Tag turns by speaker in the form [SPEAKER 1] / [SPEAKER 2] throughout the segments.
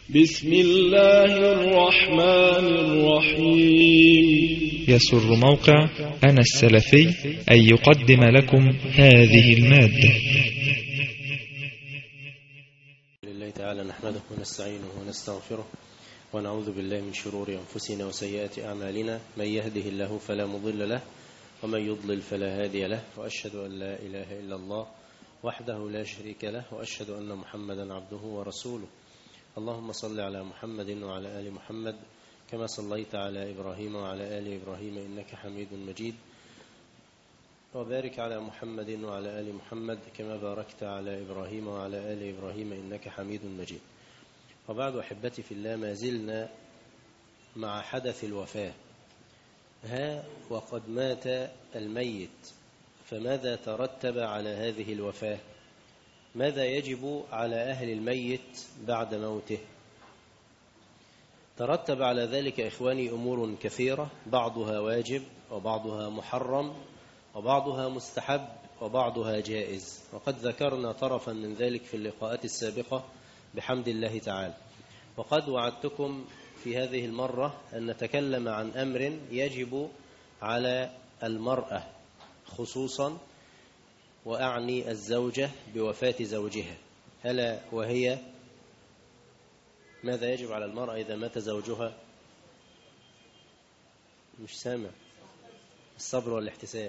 [SPEAKER 1] بسم الله الرحمن الرحيم
[SPEAKER 2] يسر موقع أنا السلفي أن يقدم لكم هذه المادة
[SPEAKER 3] لله تعالى نحمده ونستعينه ونستغفره ونعوذ بالله من شرور أنفسنا وسيئات أعمالنا من يهده الله فلا مضل له ومن يضلل فلا هادي له وأشهد أن لا إله إلا الله وحده لا شريك له وأشهد أن محمدا عبده ورسوله اللهم صل على محمد وعلى آل محمد كما صليت على إبراهيم وعلى آل إبراهيم إنك حميد مجيد وبارك على محمد وعلى آل محمد كما باركت على إبراهيم وعلى آل إبراهيم إنك حميد مجيد وبعد أحبتي في الله ما زلنا مع حدث الوفاة ها وقد مات الميت فماذا ترتب على هذه الوفاة ماذا يجب على أهل الميت بعد موته ترتب على ذلك إخواني أمور كثيرة بعضها واجب وبعضها محرم وبعضها مستحب وبعضها جائز وقد ذكرنا طرفا من ذلك في اللقاءات السابقة بحمد الله تعالى وقد وعدتكم في هذه المرة أن نتكلم عن أمر يجب على المرأة خصوصا وأعني الزوجة بوفاة زوجها ألا وهي ماذا يجب على المرأة إذا مات زوجها مش سامع الصبر والاحتساب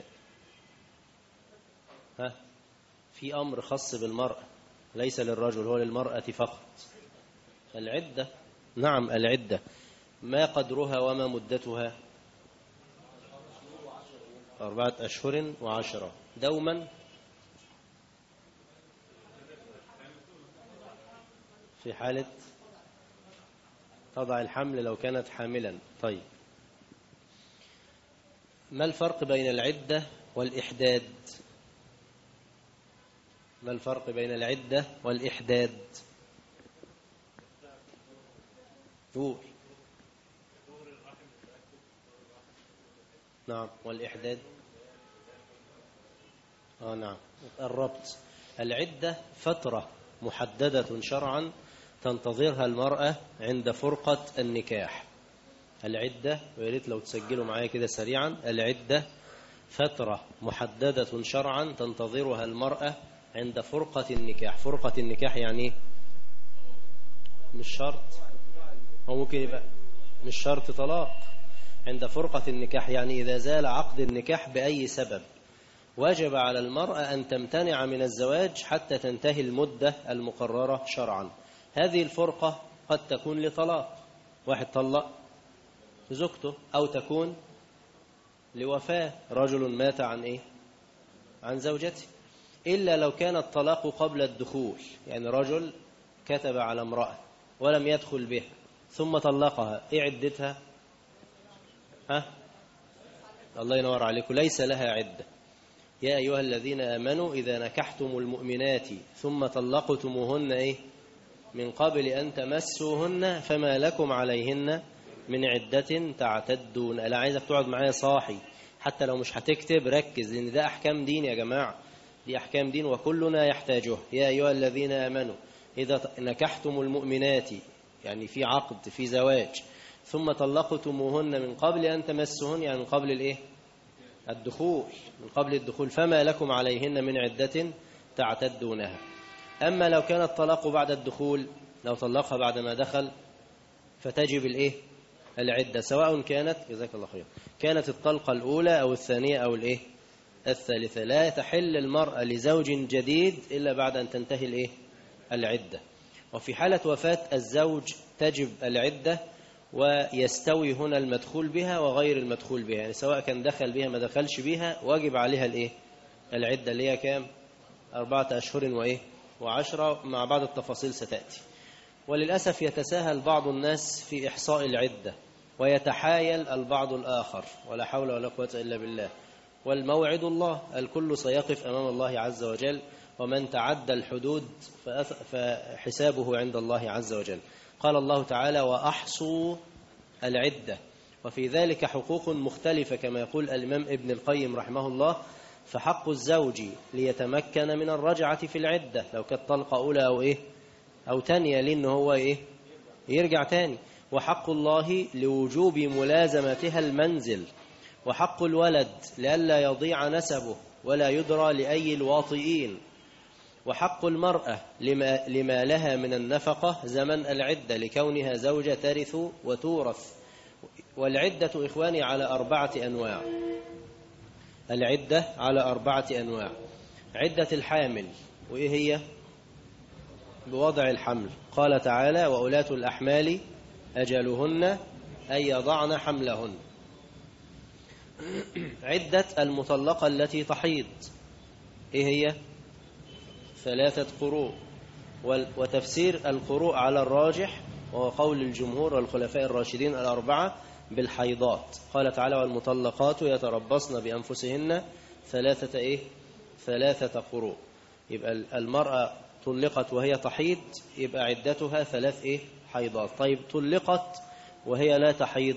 [SPEAKER 3] ها في أمر خاص بالمرأة ليس للرجل هو للمرأة فقط العدة نعم العدة ما قدرها وما مدتها أربعة أشهر وعشرة دوما في حالة تضع الحمل لو كانت حاملا طيب ما الفرق بين العدة والإحداد ما الفرق بين العدة والإحداد دور نعم والإحداد آه نعم الربط العدة فترة محددة شرعا تنتظرها المرأة عند فرقة النكاح العدة ويريت لو تسجلوا معايا كده سريعا العدة فترة محددة شرعا تنتظرها المرأة عند فرقة النكاح فرقة النكاح يعني مش شرط هو ممكن يبقى مش شرط طلاق عند فرقة النكاح يعني إذا زال عقد النكاح بأي سبب وجب على المرأة أن تمتنع من الزواج حتى تنتهي المدة المقررة شرعا هذه الفرقة قد تكون لطلاق واحد طلق زوجته أو تكون لوفاة رجل مات عن إيه عن زوجته إلا لو كان الطلاق قبل الدخول يعني رجل كتب على امرأة ولم يدخل بها ثم طلقها إيه عدتها ها الله ينور عليكم ليس لها عدة يا أيها الذين آمنوا إذا نكحتم المؤمنات ثم طلقتموهن إيه من قبل أن تمسوهن فما لكم عليهن من عدة تعتدون ألا عايزك تقعد معايا صاحي حتى لو مش هتكتب ركز لأن ده أحكام دين يا جماعة دي أحكام دين وكلنا يحتاجه يا أيها الذين آمنوا إذا نكحتم المؤمنات يعني في عقد في زواج ثم طلقتموهن من قبل أن تمسهن يعني من قبل الإيه الدخول من قبل الدخول فما لكم عليهن من عدة تعتدونها أما لو كان الطلاق بعد الدخول لو طلقها بعد ما دخل فتجب الإيه العدة سواء كانت جزاك الله خير كانت الطلقة الأولى أو الثانية أو الإيه الثالثة لا تحل المرأة لزوج جديد إلا بعد أن تنتهي الإيه العدة وفي حالة وفاة الزوج تجب العدة ويستوي هنا المدخول بها وغير المدخول بها يعني سواء كان دخل بها ما دخلش بها واجب عليها الإيه العدة اللي هي كام أربعة أشهر وإيه وعشرة مع بعض التفاصيل ستأتي وللأسف يتساهل بعض الناس في إحصاء العدة ويتحايل البعض الآخر ولا حول ولا قوة إلا بالله والموعد الله الكل سيقف أمام الله عز وجل ومن تعدى الحدود فحسابه عند الله عز وجل قال الله تعالى وأحصوا العدة وفي ذلك حقوق مختلفة كما يقول الإمام ابن القيم رحمه الله فحق الزوج ليتمكن من الرجعة في العدة لو كانت طلقة أولى أو إيه أو تانية لأنه هو إيه يرجع تاني وحق الله لوجوب ملازمتها المنزل وحق الولد لئلا يضيع نسبه ولا يدرى لأي الواطئين وحق المرأة لما, لما لها من النفقة زمن العدة لكونها زوجة ترث وتورث والعدة إخواني على أربعة أنواع العدة على أربعة أنواع عدة الحامل وإيه هي بوضع الحمل قال تعالى وأولاة الأحمال أجلهن أن يضعن حملهن عدة المطلقة التي تحيض إيه هي ثلاثة قروء وتفسير القروء على الراجح وهو قول الجمهور والخلفاء الراشدين الأربعة بالحيضات قال تعالى والمطلقات يتربصن بأنفسهن ثلاثة إيه ثلاثة قروء يبقى المرأة طلقت وهي تحيض يبقى عدتها ثلاث إيه حيضات طيب طلقت وهي لا تحيض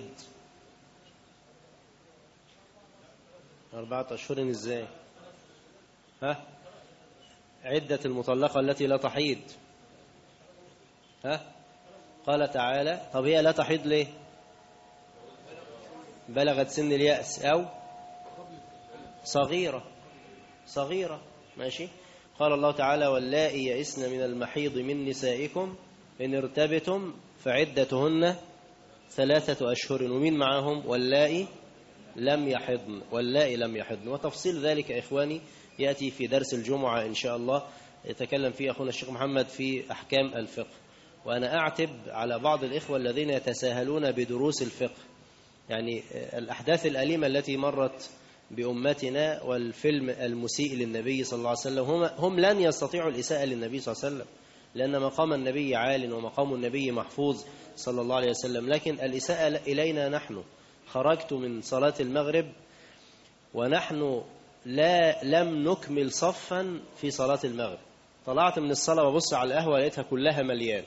[SPEAKER 3] أربعة أشهر إزاي ها عدة المطلقة التي لا تحيض ها قال تعالى طب هي لا تحيض ليه بلغت سن اليأس أو صغيرة صغيرة ماشي قال الله تعالى واللائي يئسن من المحيض من نسائكم إن ارتبتم فعدتهن ثلاثة أشهر ومين معهم واللائي لم يحضن واللائي لم يحضن وتفصيل ذلك إخواني يأتي في درس الجمعة إن شاء الله يتكلم فيه أخونا الشيخ محمد في أحكام الفقه وأنا أعتب على بعض الإخوة الذين يتساهلون بدروس الفقه يعني الأحداث الأليمة التي مرت بأمتنا والفيلم المسيء للنبي صلى الله عليه وسلم هم, هم لن يستطيعوا الإساءة للنبي صلى الله عليه وسلم لأن مقام النبي عال ومقام النبي محفوظ صلى الله عليه وسلم لكن الإساءة إلينا نحن خرجت من صلاة المغرب ونحن لا لم نكمل صفا في صلاة المغرب طلعت من الصلاة وبص على القهوة لقيتها كلها مليان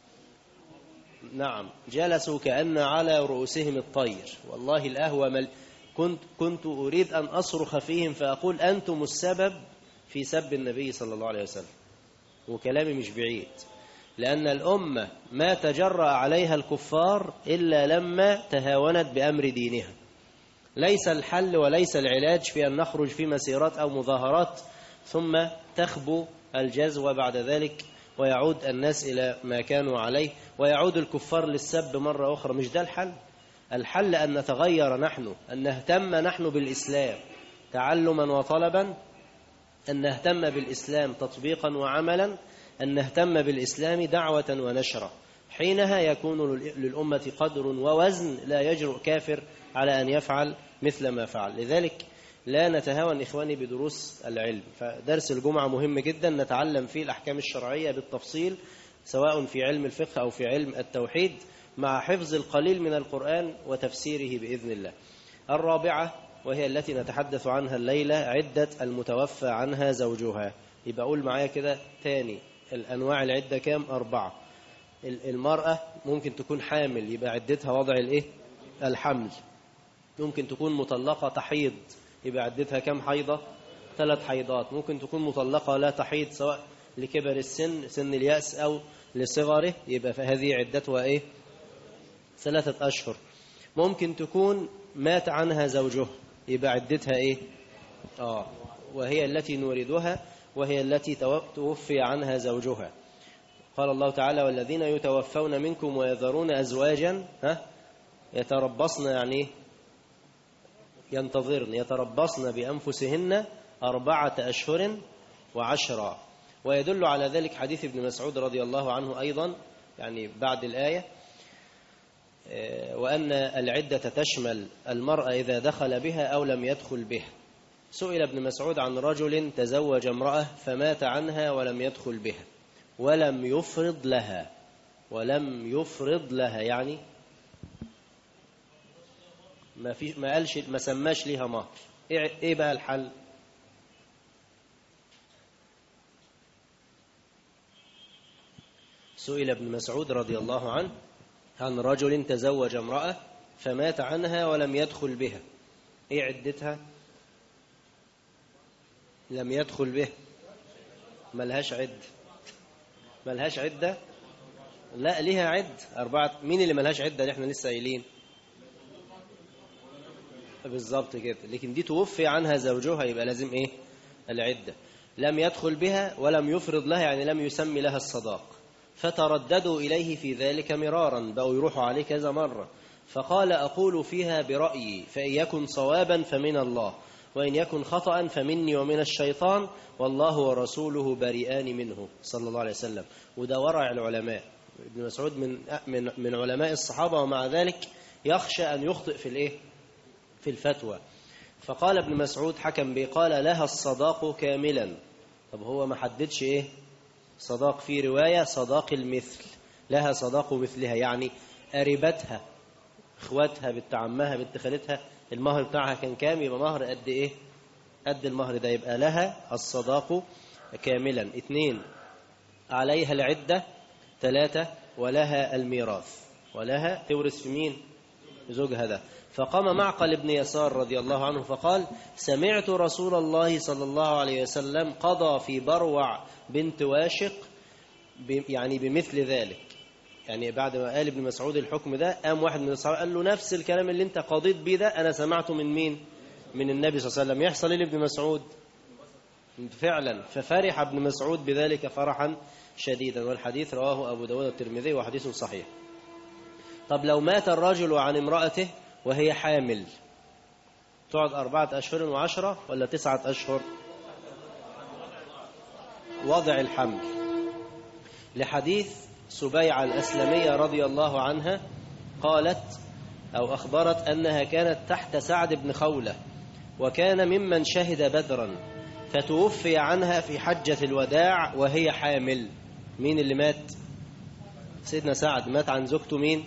[SPEAKER 3] نعم جلسوا كأن على رؤوسهم الطير والله القهوة مل... كنت كنت أريد أن أصرخ فيهم فأقول أنتم السبب في سب النبي صلى الله عليه وسلم وكلامي مش بعيد لأن الأمة ما تجرأ عليها الكفار إلا لما تهاونت بأمر دينها ليس الحل وليس العلاج في أن نخرج في مسيرات أو مظاهرات ثم تخبو الجزوة بعد ذلك ويعود الناس إلى ما كانوا عليه ويعود الكفار للسب مرة أخرى مش ده الحل الحل أن نتغير نحن أن نهتم نحن بالإسلام تعلما وطلبا أن نهتم بالإسلام تطبيقا وعملا أن نهتم بالإسلام دعوة ونشرة حينها يكون للأمة قدر ووزن لا يجرؤ كافر على أن يفعل مثل ما فعل لذلك لا نتهاون إخواني بدروس العلم فدرس الجمعة مهم جدا نتعلم فيه الأحكام الشرعية بالتفصيل سواء في علم الفقه أو في علم التوحيد مع حفظ القليل من القرآن وتفسيره بإذن الله الرابعة وهي التي نتحدث عنها الليلة عدة المتوفى عنها زوجها يبقى أقول معايا كده تاني الأنواع العدة كام أربعة المرأة ممكن تكون حامل يبقى عدتها وضع الإيه الحمل ممكن تكون مطلقة تحيض يبقى عدتها كام حيضة ثلاث حيضات ممكن تكون مطلقة لا تحيض سواء لكبر السن سن اليأس أو لصغره يبقى فهذه عدتها إيه ثلاثة أشهر ممكن تكون مات عنها زوجها يبقى عدتها إيه آه وهي التي نوردها وهي التي توفي عنها زوجها قال الله تعالى والذين يتوفون منكم ويذرون أزواجا ها يتربصن يعني ينتظرن يتربصن بأنفسهن أربعة أشهر وعشرة ويدل على ذلك حديث ابن مسعود رضي الله عنه أيضا يعني بعد الآية وأن العدة تشمل المرأة إذا دخل بها أو لم يدخل بها سئل ابن مسعود عن رجل تزوج امرأة فمات عنها ولم يدخل بها ولم يفرض لها ولم يفرض لها يعني ما في ما قالش ما سماش ليها مهر ايه بقى الحل سئل ابن مسعود رضي الله عنه عن رجل تزوج امرأة فمات عنها ولم يدخل بها ايه عدتها لم يدخل به ملهاش عدة ملهاش عدة لا ليها عد أربعة مين اللي ملهاش عدة اللي احنا لسه قايلين بالظبط كده لكن دي توفي عنها زوجها يبقى لازم ايه العدة لم يدخل بها ولم يفرض لها يعني لم يسمي لها الصداق فترددوا إليه في ذلك مرارا بقوا يروحوا عليه كذا مرة فقال أقول فيها برأيي فإن يكن صوابا فمن الله وإن يكن خطأ فمني ومن الشيطان والله ورسوله بريئان منه صلى الله عليه وسلم وده ورع العلماء ابن مسعود من من من علماء الصحابة ومع ذلك يخشى أن يخطئ في الإيه في الفتوى فقال ابن مسعود حكم به قال لها الصداق كاملا طب هو ما حددش إيه صداق في رواية صداق المثل لها صداق مثلها يعني قريبتها اخواتها بنت عمها بنت خالتها المهر بتاعها كان كام يبقى مهر قد ايه قد المهر ده يبقى لها الصداق كاملا اثنين عليها العدة ثلاثة ولها الميراث ولها تورث في مين زوجها ده فقام معقل ابن يسار رضي الله عنه فقال سمعت رسول الله صلى الله عليه وسلم قضى في بروع بنت واشق يعني بمثل ذلك يعني بعد ما قال ابن مسعود الحكم ده قام واحد من الصحابه قال له نفس الكلام اللي انت قضيت بيه ده انا سمعته من مين من النبي صلى الله عليه وسلم يحصل ايه لابن مسعود فعلا ففرح ابن مسعود بذلك فرحا شديدا والحديث رواه ابو داود الترمذي وحديث صحيح طب لو مات الرجل عن امرأته وهي حامل تقعد أربعة أشهر وعشرة ولا تسعة أشهر وضع الحمل لحديث سبيعة الأسلمية رضي الله عنها قالت أو أخبرت أنها كانت تحت سعد بن خولة وكان ممن شهد بدرا فتوفي عنها في حجة الوداع وهي حامل مين اللي مات سيدنا سعد مات عن زوجته مين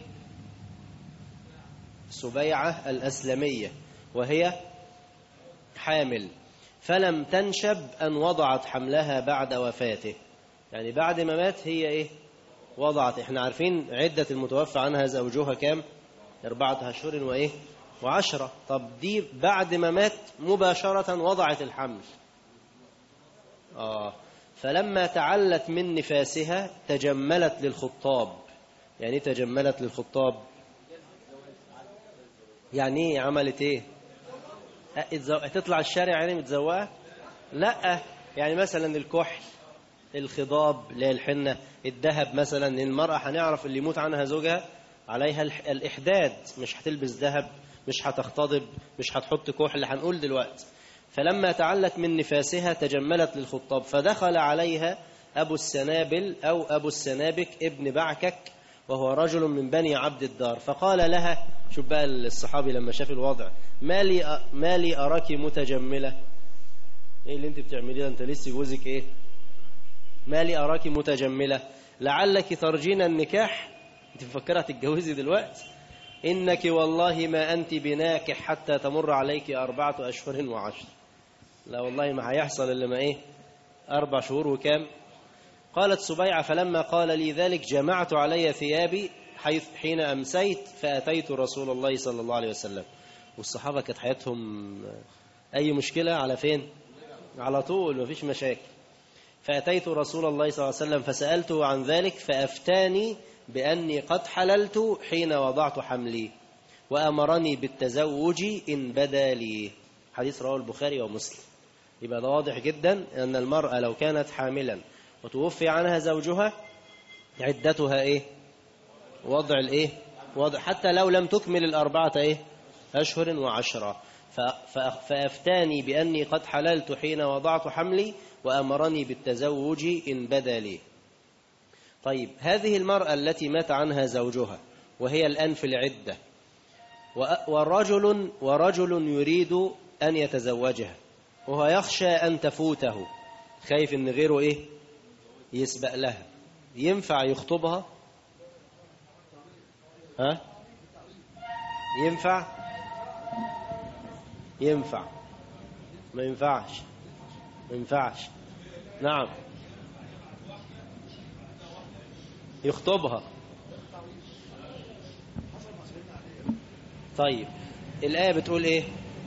[SPEAKER 3] سبيعة الأسلمية وهي حامل فلم تنشب أن وضعت حملها بعد وفاته يعني بعد ما مات هي إيه وضعت احنا عارفين عدة المتوفى عنها زوجها كام أربعة أشهر وإيه وعشرة طب دي بعد ما مات مباشرة وضعت الحمل آه فلما تعلت من نفاسها تجملت للخطاب يعني تجملت للخطاب يعني ايه عملت ايه تطلع الشارع يعني متزوقه لا يعني مثلا الكحل الخضاب اللي هي الحنه الذهب مثلا المراه هنعرف اللي يموت عنها زوجها عليها الاحداد مش هتلبس ذهب مش هتختضب مش هتحط كحل هنقول دلوقتي فلما تعلت من نفاسها تجملت للخطاب فدخل عليها ابو السنابل او ابو السنابك ابن بعكك وهو رجل من بني عبد الدار فقال لها شوف بقى الصحابي لما شاف الوضع ما لي ما لي اراك متجمله ايه اللي انت بتعمليه انت لسه جوزك ايه ما لي اراك متجمله لعلك ترجين النكاح انت مفكره تتجوزي دلوقتي انك والله ما انت بناكح حتى تمر عليك اربعه اشهر وعشر لا والله ما هيحصل الا ما ايه اربع شهور وكام قالت سبيعة فلما قال لي ذلك جمعت علي ثيابي حيث حين أمسيت فأتيت رسول الله صلى الله عليه وسلم والصحابة كانت حياتهم أي مشكلة على فين على طول مفيش مشاكل فأتيت رسول الله صلى الله عليه وسلم فسألته عن ذلك فأفتاني بأني قد حللت حين وضعت حملي وأمرني بالتزوج إن بدا لي حديث رواه البخاري ومسلم يبقى ده واضح جدا أن المرأة لو كانت حاملا وتوفي عنها زوجها عدتها ايه وضع الايه وضع حتى لو لم تكمل الأربعة ايه أشهر وعشرة فأفتاني بأني قد حللت حين وضعت حملي وأمرني بالتزوج إن بدا لي طيب هذه المرأة التي مات عنها زوجها وهي الآن في العدة ورجل ورجل يريد أن يتزوجها وهو يخشى أن تفوته خايف ان غيره ايه يسبق لها ينفع يخطبها ها ينفع ينفع ما ينفعش ما ينفعش نعم يخطبها طيب الآية بتقول ايه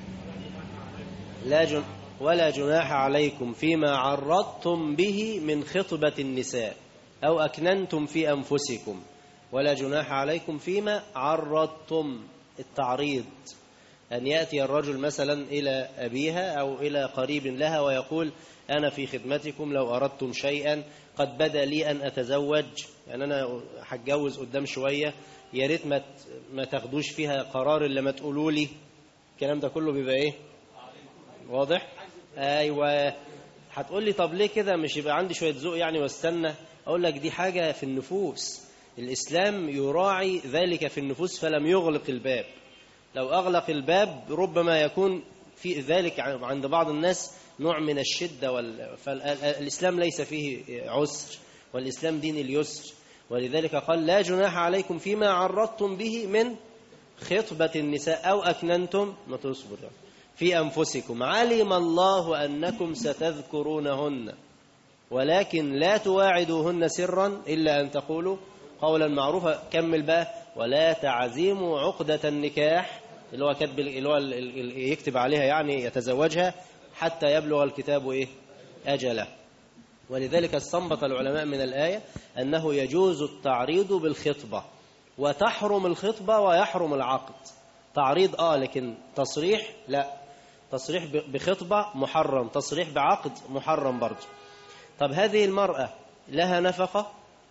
[SPEAKER 3] لا جن ولا جناح عليكم فيما عرضتم به من خطبة النساء أو أكننتم في أنفسكم ولا جناح عليكم فيما عرضتم التعريض أن يأتي الرجل مثلا إلى أبيها أو إلى قريب لها ويقول أنا في خدمتكم لو أردتم شيئا قد بدا لي أن أتزوج يعني أنا هتجوز قدام شوية يا ريت ما ما تاخدوش فيها قرار إلا ما تقولوا لي الكلام ده كله بيبقى إيه واضح أيوة هتقول لي طب ليه كده مش يبقى عندي شوية ذوق يعني واستنى أقول لك دي حاجة في النفوس الإسلام يراعي ذلك في النفوس فلم يغلق الباب لو أغلق الباب ربما يكون في ذلك عند بعض الناس نوع من الشدة وال... فالإسلام ليس فيه عسر والإسلام دين اليسر ولذلك قال لا جناح عليكم فيما عرضتم به من خطبة النساء أو أكننتم ما تصبر في أنفسكم علم الله أنكم ستذكرونهن ولكن لا تواعدوهن سرا إلا أن تقولوا قولا معروفا كمل بقى ولا تعزيموا عقدة النكاح اللي هو كتب اللي هو يكتب عليها يعني يتزوجها حتى يبلغ الكتاب ايه اجله ولذلك استنبط العلماء من الآية أنه يجوز التعريض بالخطبة وتحرم الخطبة ويحرم العقد تعريض آه لكن تصريح لا تصريح بخطبة محرم تصريح بعقد محرم برضه طب هذه المرأة لها نفقة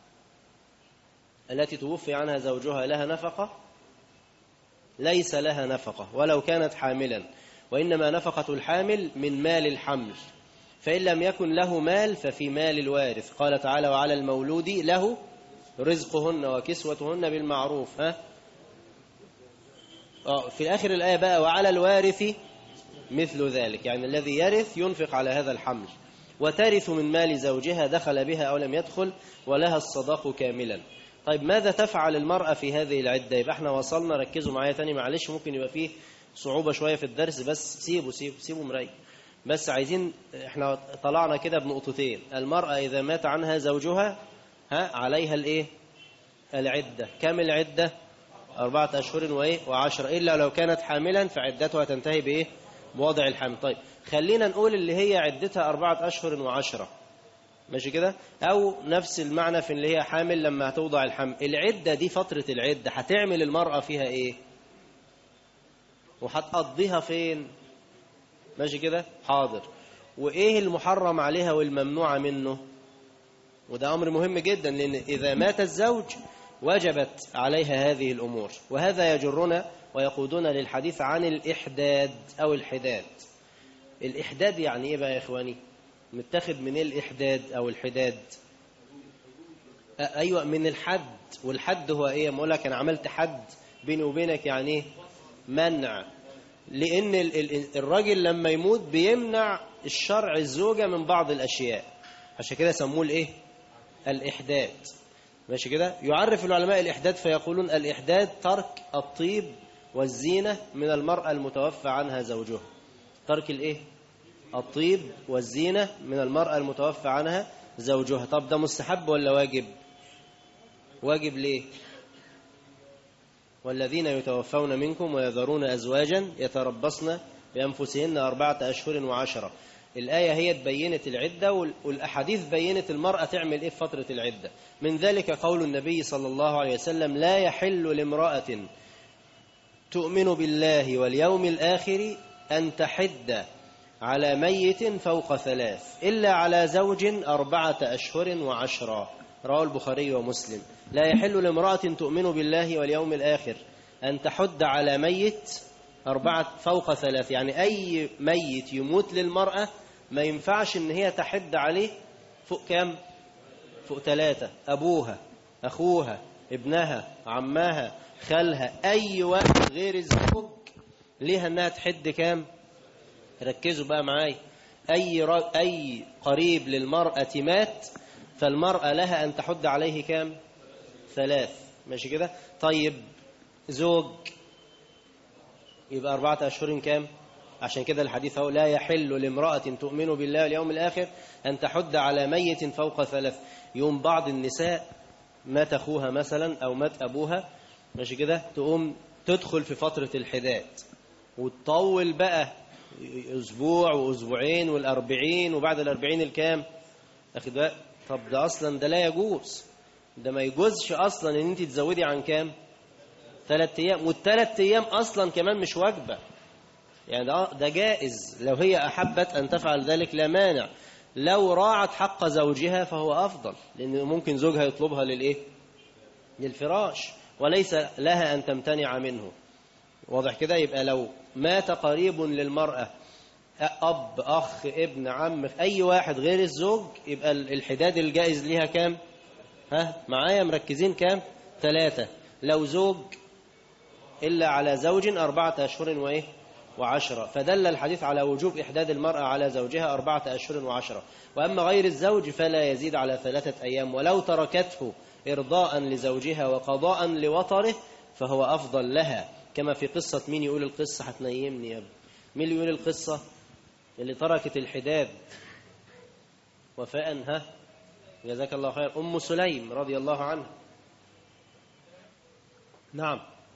[SPEAKER 3] التي توفي عنها زوجها لها نفقة ليس لها نفقة ولو كانت حاملا وإنما نفقة الحامل من مال الحمل فإن لم يكن له مال ففي مال الوارث قال تعالى وعلى المولود له رزقهن وكسوتهن بالمعروف ها آه في آخر الآية بقى وعلى الوارث مثل ذلك يعني الذي يرث ينفق على هذا الحمل وترث من مال زوجها دخل بها أو لم يدخل ولها الصداق كاملا طيب ماذا تفعل المرأة في هذه العدة يبقى احنا وصلنا ركزوا معايا تاني معلش ممكن يبقى فيه صعوبة شوية في الدرس بس سيبوا سيبوا سيبوا مريح بس عايزين احنا طلعنا كده بنقطتين المرأة إذا مات عنها زوجها ها عليها الايه العدة كم العدة أربعة أشهر وإيه وعشرة إلا لو كانت حاملا فعدتها تنتهي بإيه بوضع الحمل طيب خلينا نقول اللي هي عدتها أربعة أشهر وعشرة ماشي كده أو نفس المعنى في اللي هي حامل لما هتوضع الحمل العدة دي فترة العدة هتعمل المرأة فيها إيه وهتقضيها فين ماشي كده حاضر وإيه المحرم عليها والممنوع منه وده أمر مهم جدا لأن إذا مات الزوج وجبت عليها هذه الأمور وهذا يجرنا ويقودنا للحديث عن الإحداد أو الحداد الإحداد يعني إيه بقى يا إخواني متاخد من إيه الإحداد أو الحداد أيوة من الحد والحد هو إيه أقول لك أنا عملت حد بيني وبينك يعني إيه منع لأن الراجل لما يموت بيمنع الشرع الزوجة من بعض الأشياء عشان كده سموه الإيه الإحداد ماشي كده يعرف العلماء الإحداد فيقولون الإحداد ترك الطيب والزينة من المرأة المتوفى عنها زوجها ترك الإيه الطيب والزينة من المرأة المتوفى عنها زوجها طب ده مستحب ولا واجب واجب ليه والذين يتوفون منكم ويذرون أزواجا يتربصن بأنفسهن أربعة أشهر وعشرة الآية هي بينت العدة والأحاديث بينت المرأة تعمل إيه في فترة العدة من ذلك قول النبي صلى الله عليه وسلم لا يحل لامرأة تؤمن بالله واليوم الآخر أن تحد على ميت فوق ثلاث إلا على زوج أربعة أشهر وعشرة رواه البخاري ومسلم لا يحل لامرأة تؤمن بالله واليوم الآخر أن تحد على ميت أربعة فوق ثلاث يعني أي ميت يموت للمرأة ما ينفعش إن هي تحد عليه فوق كام فوق ثلاثة أبوها أخوها ابنها عمها خالها أي واحد غير الزوج ليها إنها تحد كام ركزوا بقى معايا أي, ر... أي قريب للمرأة مات فالمرأة لها أن تحد عليه كام ثلاث ماشي كده طيب زوج يبقى أربعة أشهر كام عشان كده الحديث هو لا يحل لامرأة تؤمن بالله واليوم الآخر أن تحد على ميت فوق ثلاث يوم بعض النساء مات أخوها مثلا أو مات أبوها ماشي كده تقوم تدخل في فترة الحداد وتطول بقى أسبوع وأسبوعين والأربعين وبعد الأربعين الكام أخد بقى طب ده أصلا ده لا يجوز ده ما يجوزش اصلا ان انت تزودي عن كام ثلاث ايام والثلاث ايام اصلا كمان مش واجبه يعني ده, ده جائز لو هي احبت ان تفعل ذلك لا مانع لو راعت حق زوجها فهو افضل لان ممكن زوجها يطلبها للايه للفراش وليس لها ان تمتنع منه واضح كده يبقى لو مات قريب للمراه اب اخ ابن عم اي واحد غير الزوج يبقى الحداد الجائز ليها كام ها معايا مركزين كام ثلاثة لو زوج إلا على زوج أربعة أشهر وإيه وعشرة فدل الحديث على وجوب إحداد المرأة على زوجها أربعة أشهر وعشرة وأما غير الزوج فلا يزيد على ثلاثة أيام ولو تركته إرضاء لزوجها وقضاء لوطره فهو أفضل لها كما في قصة مين يقول القصة هتنيمني يا ابني مين اللي يقول القصة اللي تركت الحداد وفاء ها جزاك الله خير أم سليم رضي الله عنها نعم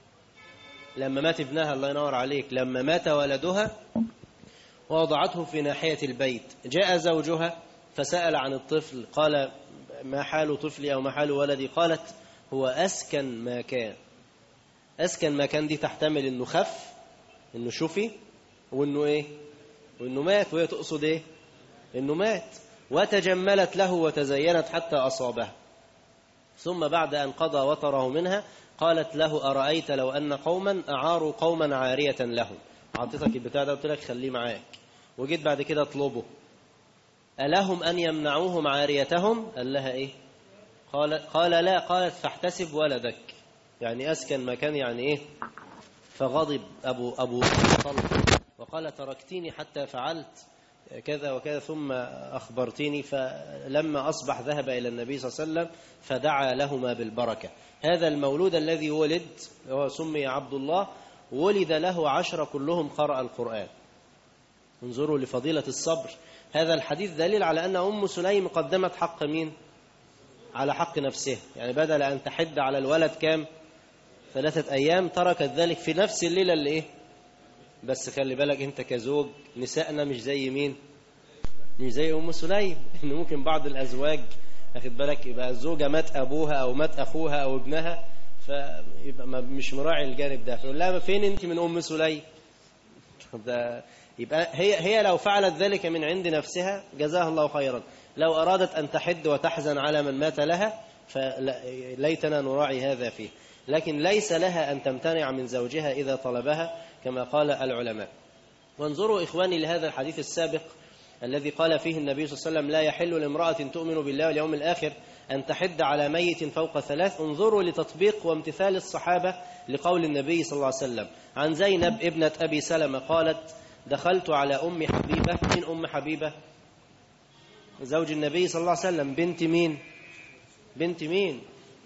[SPEAKER 3] لما مات ابنها الله ينور عليك لما مات ولدها ووضعته في ناحية البيت جاء زوجها فسأل عن الطفل قال ما حال طفلي أو ما حال ولدي قالت هو أسكن ما كان أسكن ما كان دي تحتمل أنه خف أنه شفي وأنه إيه وأنه مات وهي تقصد إيه أنه مات وتجملت له وتزينت حتى أصابها ثم بعد أن قضى وطره منها قالت له أرأيت لو أن قوما أعاروا قوما عارية لهم عطيتك البتاع ده قلت لك خليه معاك وجيت بعد كده اطلبه ألهم أن يمنعوهم عاريتهم قال لها إيه قال, قال لا قالت فاحتسب ولدك يعني أسكن مكان يعني إيه فغضب أبو, أبو طلق وقال تركتيني حتى فعلت كذا وكذا ثم أخبرتني فلما أصبح ذهب إلى النبي صلى الله عليه وسلم فدعا لهما بالبركة هذا المولود الذي ولد هو سمي عبد الله ولد له عشرة كلهم قرأ القرآن انظروا لفضيلة الصبر هذا الحديث دليل على أن أم سليم قدمت حق مين على حق نفسه يعني بدل أن تحد على الولد كام ثلاثة أيام تركت ذلك في نفس الليلة اللي إيه بس خلي بالك انت كزوج نسائنا مش زي مين مش زي ام سليم ان ممكن بعض الازواج اخد بالك يبقى الزوجه مات ابوها او مات اخوها او ابنها فيبقى مش مراعي الجانب ده فيقول لها فين انت من ام سليم ده يبقى هي هي لو فعلت ذلك من عند نفسها جزاها الله خيرا لو ارادت ان تحد وتحزن على من مات لها فليتنا نراعي هذا فيه لكن ليس لها أن تمتنع من زوجها إذا طلبها كما قال العلماء وانظروا إخواني لهذا الحديث السابق الذي قال فيه النبي صلى الله عليه وسلم لا يحل لامرأة تؤمن بالله واليوم الآخر أن تحد على ميت فوق ثلاث انظروا لتطبيق وامتثال الصحابة لقول النبي صلى الله عليه وسلم عن زينب ابنة أبي سلمة قالت دخلت على أم حبيبة من أم حبيبة زوج النبي صلى الله عليه وسلم بنت مين بنت مين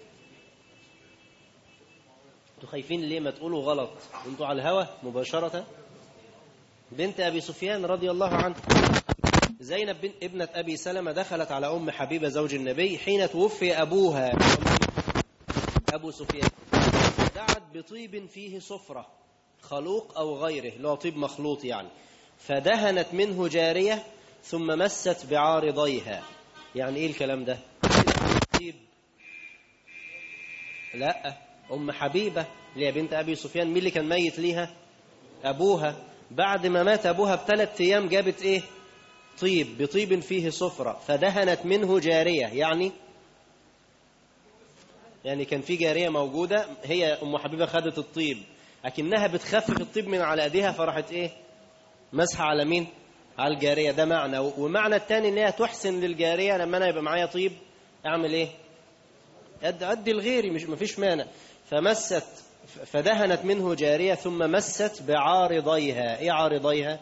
[SPEAKER 3] انتوا خايفين ليه ما تقولوا غلط انتوا على الهوى مباشرة بنت أبي سفيان رضي الله عنه زينب بنت ابنة أبي سلمة دخلت على أم حبيبة زوج النبي حين توفي أبوها أبو سفيان دعت بطيب فيه صفرة خلوق أو غيره اللي هو طيب مخلوط يعني فدهنت منه جارية ثم مست بعارضيها يعني إيه الكلام ده طيب لا أم حبيبة اللي هي بنت أبي سفيان مين اللي كان ميت ليها أبوها بعد ما مات أبوها بثلاث أيام جابت إيه طيب بطيب فيه صفرة فدهنت منه جارية يعني يعني كان في جارية موجودة هي أم حبيبة خدت الطيب لكنها بتخفف الطيب من على أيديها فراحت إيه مسح على مين على الجارية ده معنى ومعنى الثاني إن هي تحسن للجارية لما أنا يبقى معايا طيب أعمل إيه أدي لغيري مش مفيش مانع فمست فدهنت منه جارية ثم مست بعارضيها ايه عارضيها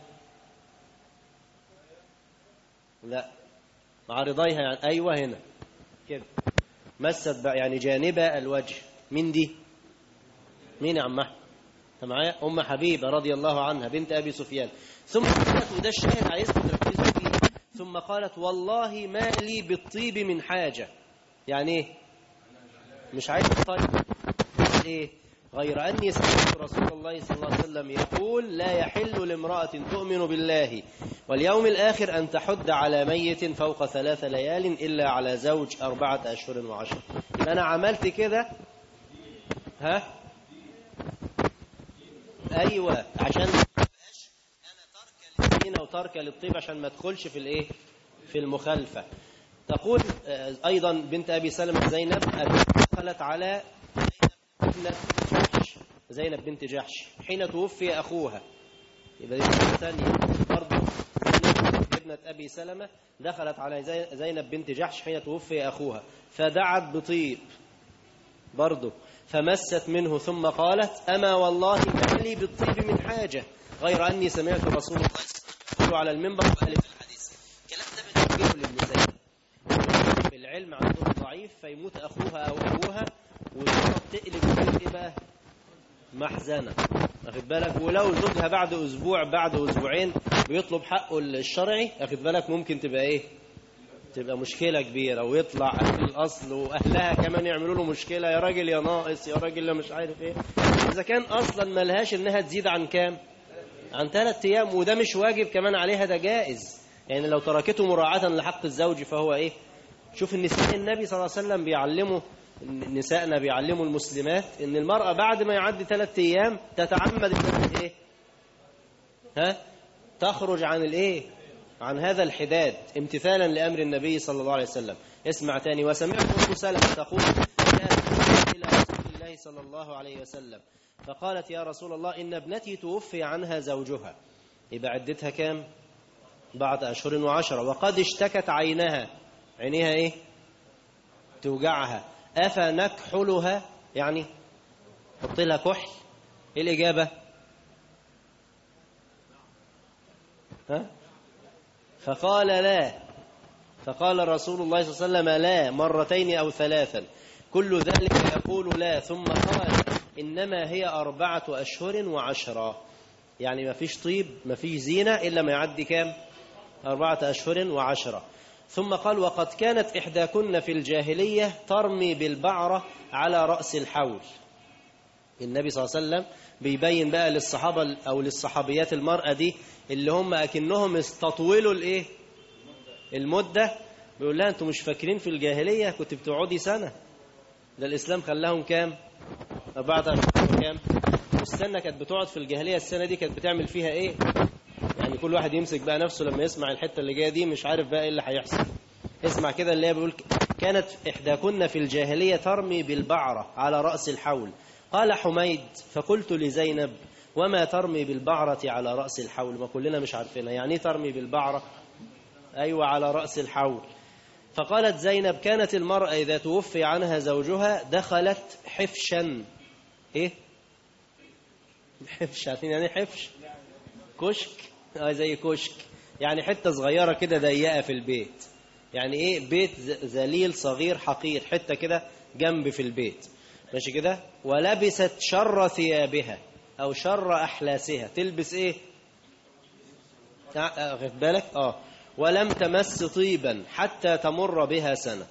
[SPEAKER 3] لا عارضيها يعني ايوه هنا كده مست يعني جانب الوجه من دي مين يا عم احمد معايا ام حبيبه رضي الله عنها بنت ابي سفيان ثم قالت وده الشاهد عايزكم تركزوا فيه ثم قالت والله ما لي بالطيب من حاجه يعني ايه مش عايز الطيب ايه غير أني سمعت رسول الله صلى الله عليه وسلم يقول لا يحل لامرأة تؤمن بالله واليوم الآخر أن تحد على ميت فوق ثلاث ليال إلا على زوج أربعة أشهر وعشر أنا عملت كده ها أيوة عشان ما تبقاش أنا تركة للدين وتركة للطيب عشان ما ادخلش في الإيه في المخالفة تقول آه، أيضا بنت أبي سلمة زينب دخلت على زينب ابنة جحش زينب بنت جحش حين توفي أخوها يبقى دي مرة ثانية برضه زينب ابنة أبي سلمة دخلت على زي- زينب بنت جحش حين توفي أخوها فدعت بطيب برضه فمست منه ثم قالت أما والله ما لي بالطيب من حاجة غير أني سمعت رسول الله صلى الله عليه وسلم على المنبر وقال في الحديث الكلام ده بنوجهه للنساء العلم عندهم ضعيف فيموت أخوها أو أبوها وتقعد تقلب البيت إيه بقى محزنة واخد بالك ولو زوجها بعد أسبوع بعد أسبوعين بيطلب حقه الشرعي واخد بالك ممكن تبقى إيه تبقى مشكلة كبيرة ويطلع أهل الأصل وأهلها كمان يعملوا له مشكلة يا راجل يا ناقص يا راجل يا مش عارف إيه إذا كان أصلا ملهاش إنها تزيد عن كام عن ثلاث أيام وده مش واجب كمان عليها ده جائز يعني لو تركته مراعاة لحق الزوج فهو إيه شوف النساء النبي صلى الله عليه وسلم بيعلموا نسائنا بيعلموا المسلمات ان المرأة بعد ما يعدي ثلاث ايام تتعمد انها ايه ها تخرج عن الايه عن هذا الحداد امتثالا لامر النبي صلى الله عليه وسلم اسمع تاني وسمعت ام سلمة تقول جاءت الى رسول الله صلى الله عليه وسلم فقالت يا رسول الله ان ابنتي توفي عنها زوجها يبقى عدتها كام بعد اشهر وعشرة وقد اشتكت عينها عينيها ايه توجعها أفنكحلها يعني حط لها كحل ايه الإجابة ها فقال لا فقال رسول الله صلى الله عليه وسلم لا مرتين أو ثلاثا كل ذلك يقول لا ثم قال إنما هي أربعة أشهر وعشرة يعني ما فيش طيب ما فيش زينة إلا ما يعدي كام أربعة أشهر وعشرة ثم قال وقد كانت إحداكن في الجاهلية ترمي بالبعرة على رأس الحول النبي صلى الله عليه وسلم بيبين بقى للصحابة أو للصحابيات المرأة دي اللي هم أكنهم استطولوا الإيه المدة بيقول لها أنتم مش فاكرين في الجاهلية كنت بتقعدي سنة ده الإسلام خلاهم كام أربعة أشهر كام والسنة كانت بتقعد في الجاهلية السنة دي كانت بتعمل فيها إيه يعني كل واحد يمسك بقى نفسه لما يسمع الحتة اللي جاية دي مش عارف بقى ايه اللي هيحصل اسمع كده اللي هي بيقول كانت إحداكن في الجاهلية ترمي بالبعرة على رأس الحول قال حميد فقلت لزينب وما ترمي بالبعرة على رأس الحول ما كلنا مش عارفينها يعني ايه ترمي بالبعرة أيوة على رأس الحول فقالت زينب كانت المرأة إذا توفي عنها زوجها دخلت حفشا إيه حفش عارفين يعني حفش كشك اه زي كشك يعني حتة صغيرة كده ضيقة في البيت يعني ايه بيت ذليل صغير حقير حتة كده جنب في البيت ماشي كده ولبست شر ثيابها او شر احلاسها تلبس ايه خد بالك اه ولم تمس طيبا حتى تمر بها سنة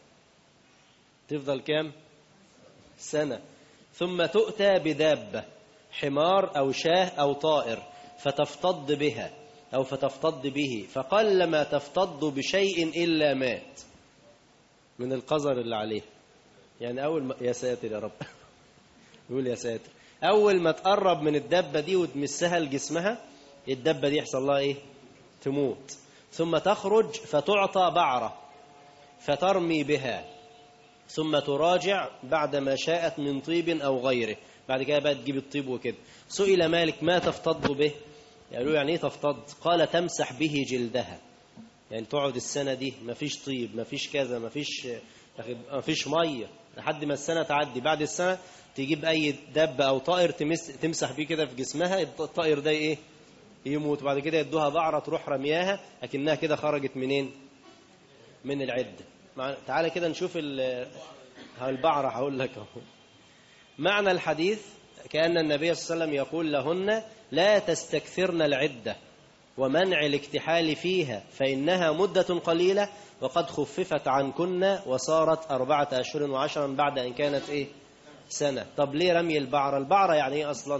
[SPEAKER 3] تفضل كام سنة ثم تؤتى بدابة حمار أو شاه أو طائر فتفتض بها أو فتفتض به فقل ما تفتض بشيء إلا مات من القذر اللي عليه يعني أول ما يا ساتر يا رب يقول يا ساتر أول ما تقرب من الدبة دي وتمسها لجسمها الدبة دي يحصل لها إيه تموت ثم تخرج فتعطى بعرة فترمي بها ثم تراجع بعد ما شاءت من طيب أو غيره بعد كده بقى تجيب الطيب وكده سئل مالك ما تفتض به قالوا يعني ايه تفتض قال تمسح به جلدها يعني تقعد السنة دي ما فيش طيب ما فيش كذا ما فيش ما فيش مية لحد ما السنة تعدي بعد السنة تجيب أي دب أو طائر تمس تمسح بيه كده في جسمها الطائر ده إيه يموت بعد كده يدوها بعرة تروح رمياها لكنها كده خرجت منين من العدة تعالى كده نشوف البعرة هقول لك اهو معنى الحديث كأن النبي صلى الله عليه وسلم يقول لهن لا تستكثرن العدة ومنع الاكتحال فيها فإنها مدة قليلة وقد خففت عنكن وصارت أربعة أشهر وعشرا بعد أن كانت إيه سنة طب ليه رمي البعرة البعرة يعني إيه أصلا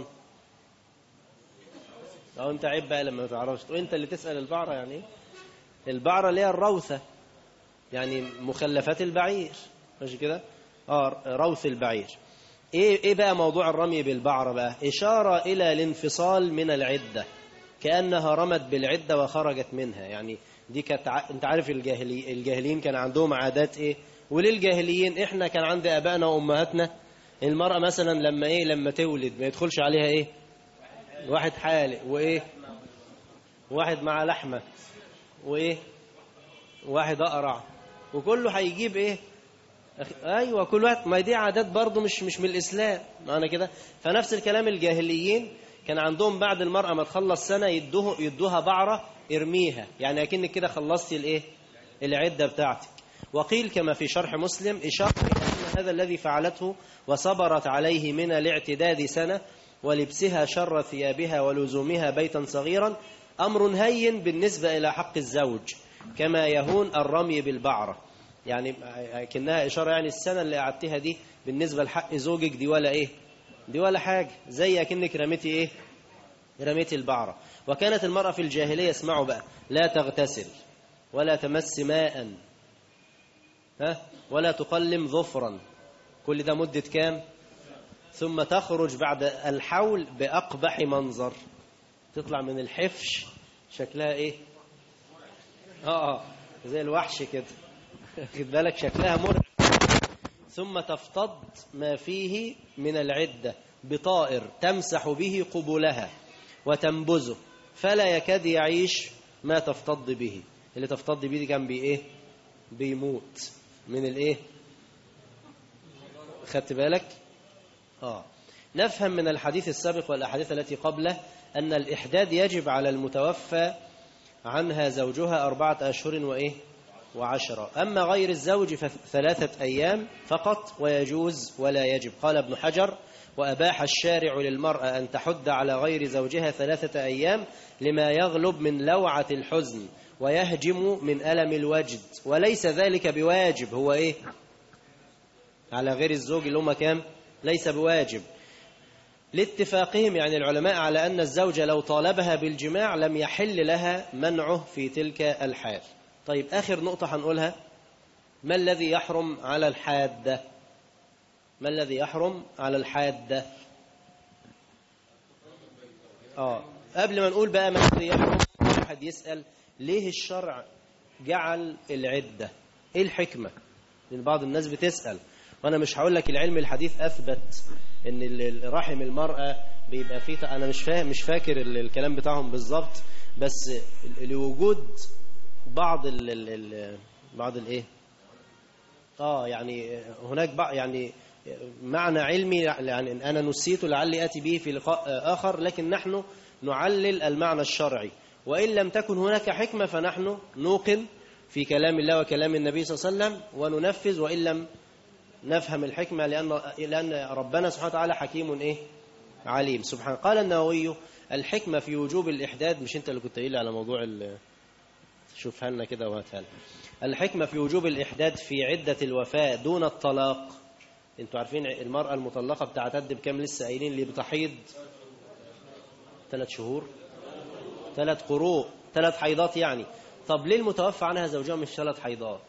[SPEAKER 3] أو أنت عيب بقى لما ما تعرفش وأنت اللي تسأل البعرة يعني إيه البعرة اللي هي الروثة يعني مخلفات البعير ماشي كده اه روث البعير ايه ايه بقى موضوع الرمي بالبعرة بقى اشارة الى الانفصال من العدة كأنها رمت بالعدة وخرجت منها يعني دي كانت ع... انت عارف الجاهلي الجاهليين كان عندهم عادات ايه وللجاهليين احنا كان عند ابائنا وامهاتنا المرأة مثلا لما ايه لما تولد ما يدخلش عليها ايه واحد حالق وايه واحد مع لحمة وايه واحد اقرع وكله هيجيب ايه أخ- ايوه كل واحد ما دي عادات برضه مش مش من الاسلام معنى كده فنفس الكلام الجاهليين كان عندهم بعد المرأة ما تخلص سنة يدوه يدوها بعرة ارميها يعني اكنك كده خلصتي الايه العدة بتاعتك وقيل كما في شرح مسلم إشارة إلى أن هذا الذي فعلته وصبرت عليه من الاعتداد سنة ولبسها شر ثيابها ولزومها بيتا صغيرا أمر هين بالنسبة إلى حق الزوج كما يهون الرمي بالبعرة يعني كأنها إشارة يعني السنة اللي قعدتها دي بالنسبة لحق زوجك دي ولا إيه دي ولا حاجة زي أكنك رميتي إيه رميتي البعرة وكانت المرأة في الجاهلية اسمعوا بقى لا تغتسل ولا تمس ماء ها ولا تقلم ظفرا كل ده مدة كام ثم تخرج بعد الحول بأقبح منظر تطلع من الحفش شكلها ايه اه اه زي الوحش كده خد بالك شكلها مرعب ثم تفتض ما فيه من العدة بطائر تمسح به قبولها وتنبذه فلا يكاد يعيش ما تفتض به اللي تفتض به دي كان بي ايه بيموت من الايه خدت بالك اه نفهم من الحديث السابق والاحاديث التي قبله ان الاحداد يجب على المتوفى عنها زوجها أربعة أشهر وإيه وعشرة أما غير الزوج فثلاثة أيام فقط ويجوز ولا يجب قال ابن حجر وأباح الشارع للمرأة أن تحد على غير زوجها ثلاثة أيام لما يغلب من لوعة الحزن ويهجم من ألم الوجد وليس ذلك بواجب هو إيه على غير الزوج اللي هم كام ليس بواجب لاتفاقهم يعني العلماء على أن الزوجة لو طالبها بالجماع لم يحل لها منعه في تلك الحال طيب آخر نقطة هنقولها ما الذي يحرم على الحادة ما الذي يحرم على الحادة آه قبل ما نقول بقى ما الذي يحرم واحد يسأل ليه الشرع جعل العدة ايه الحكمة لأن بعض الناس بتسأل وانا مش هقول لك العلم الحديث اثبت ان رحم المرأة بيبقى فيه انا مش فاهم مش فاكر الكلام بتاعهم بالظبط بس لوجود بعض ال ال ال بعض الايه اه يعني هناك بعض يعني معنى علمي يعني انا نسيته لعلي اتي به في لقاء اخر لكن نحن نعلل المعنى الشرعي وان لم تكن هناك حكمه فنحن نوقن في كلام الله وكلام النبي صلى الله عليه وسلم وننفذ وان لم نفهم الحكمة لأن, لأن ربنا سبحانه وتعالى حكيم إيه؟ عليم سبحانه قال النووي الحكمة في وجوب الإحداد مش أنت اللي كنت قايل على موضوع شوفها لنا كده وهاتها الحكمة في وجوب الإحداد في عدة الوفاة دون الطلاق أنتوا عارفين المرأة المطلقة بتعتد بكام لسه قايلين اللي بتحيض ثلاث شهور ثلاث قروء ثلاث حيضات يعني طب ليه المتوفى عنها زوجها مش ثلاث حيضات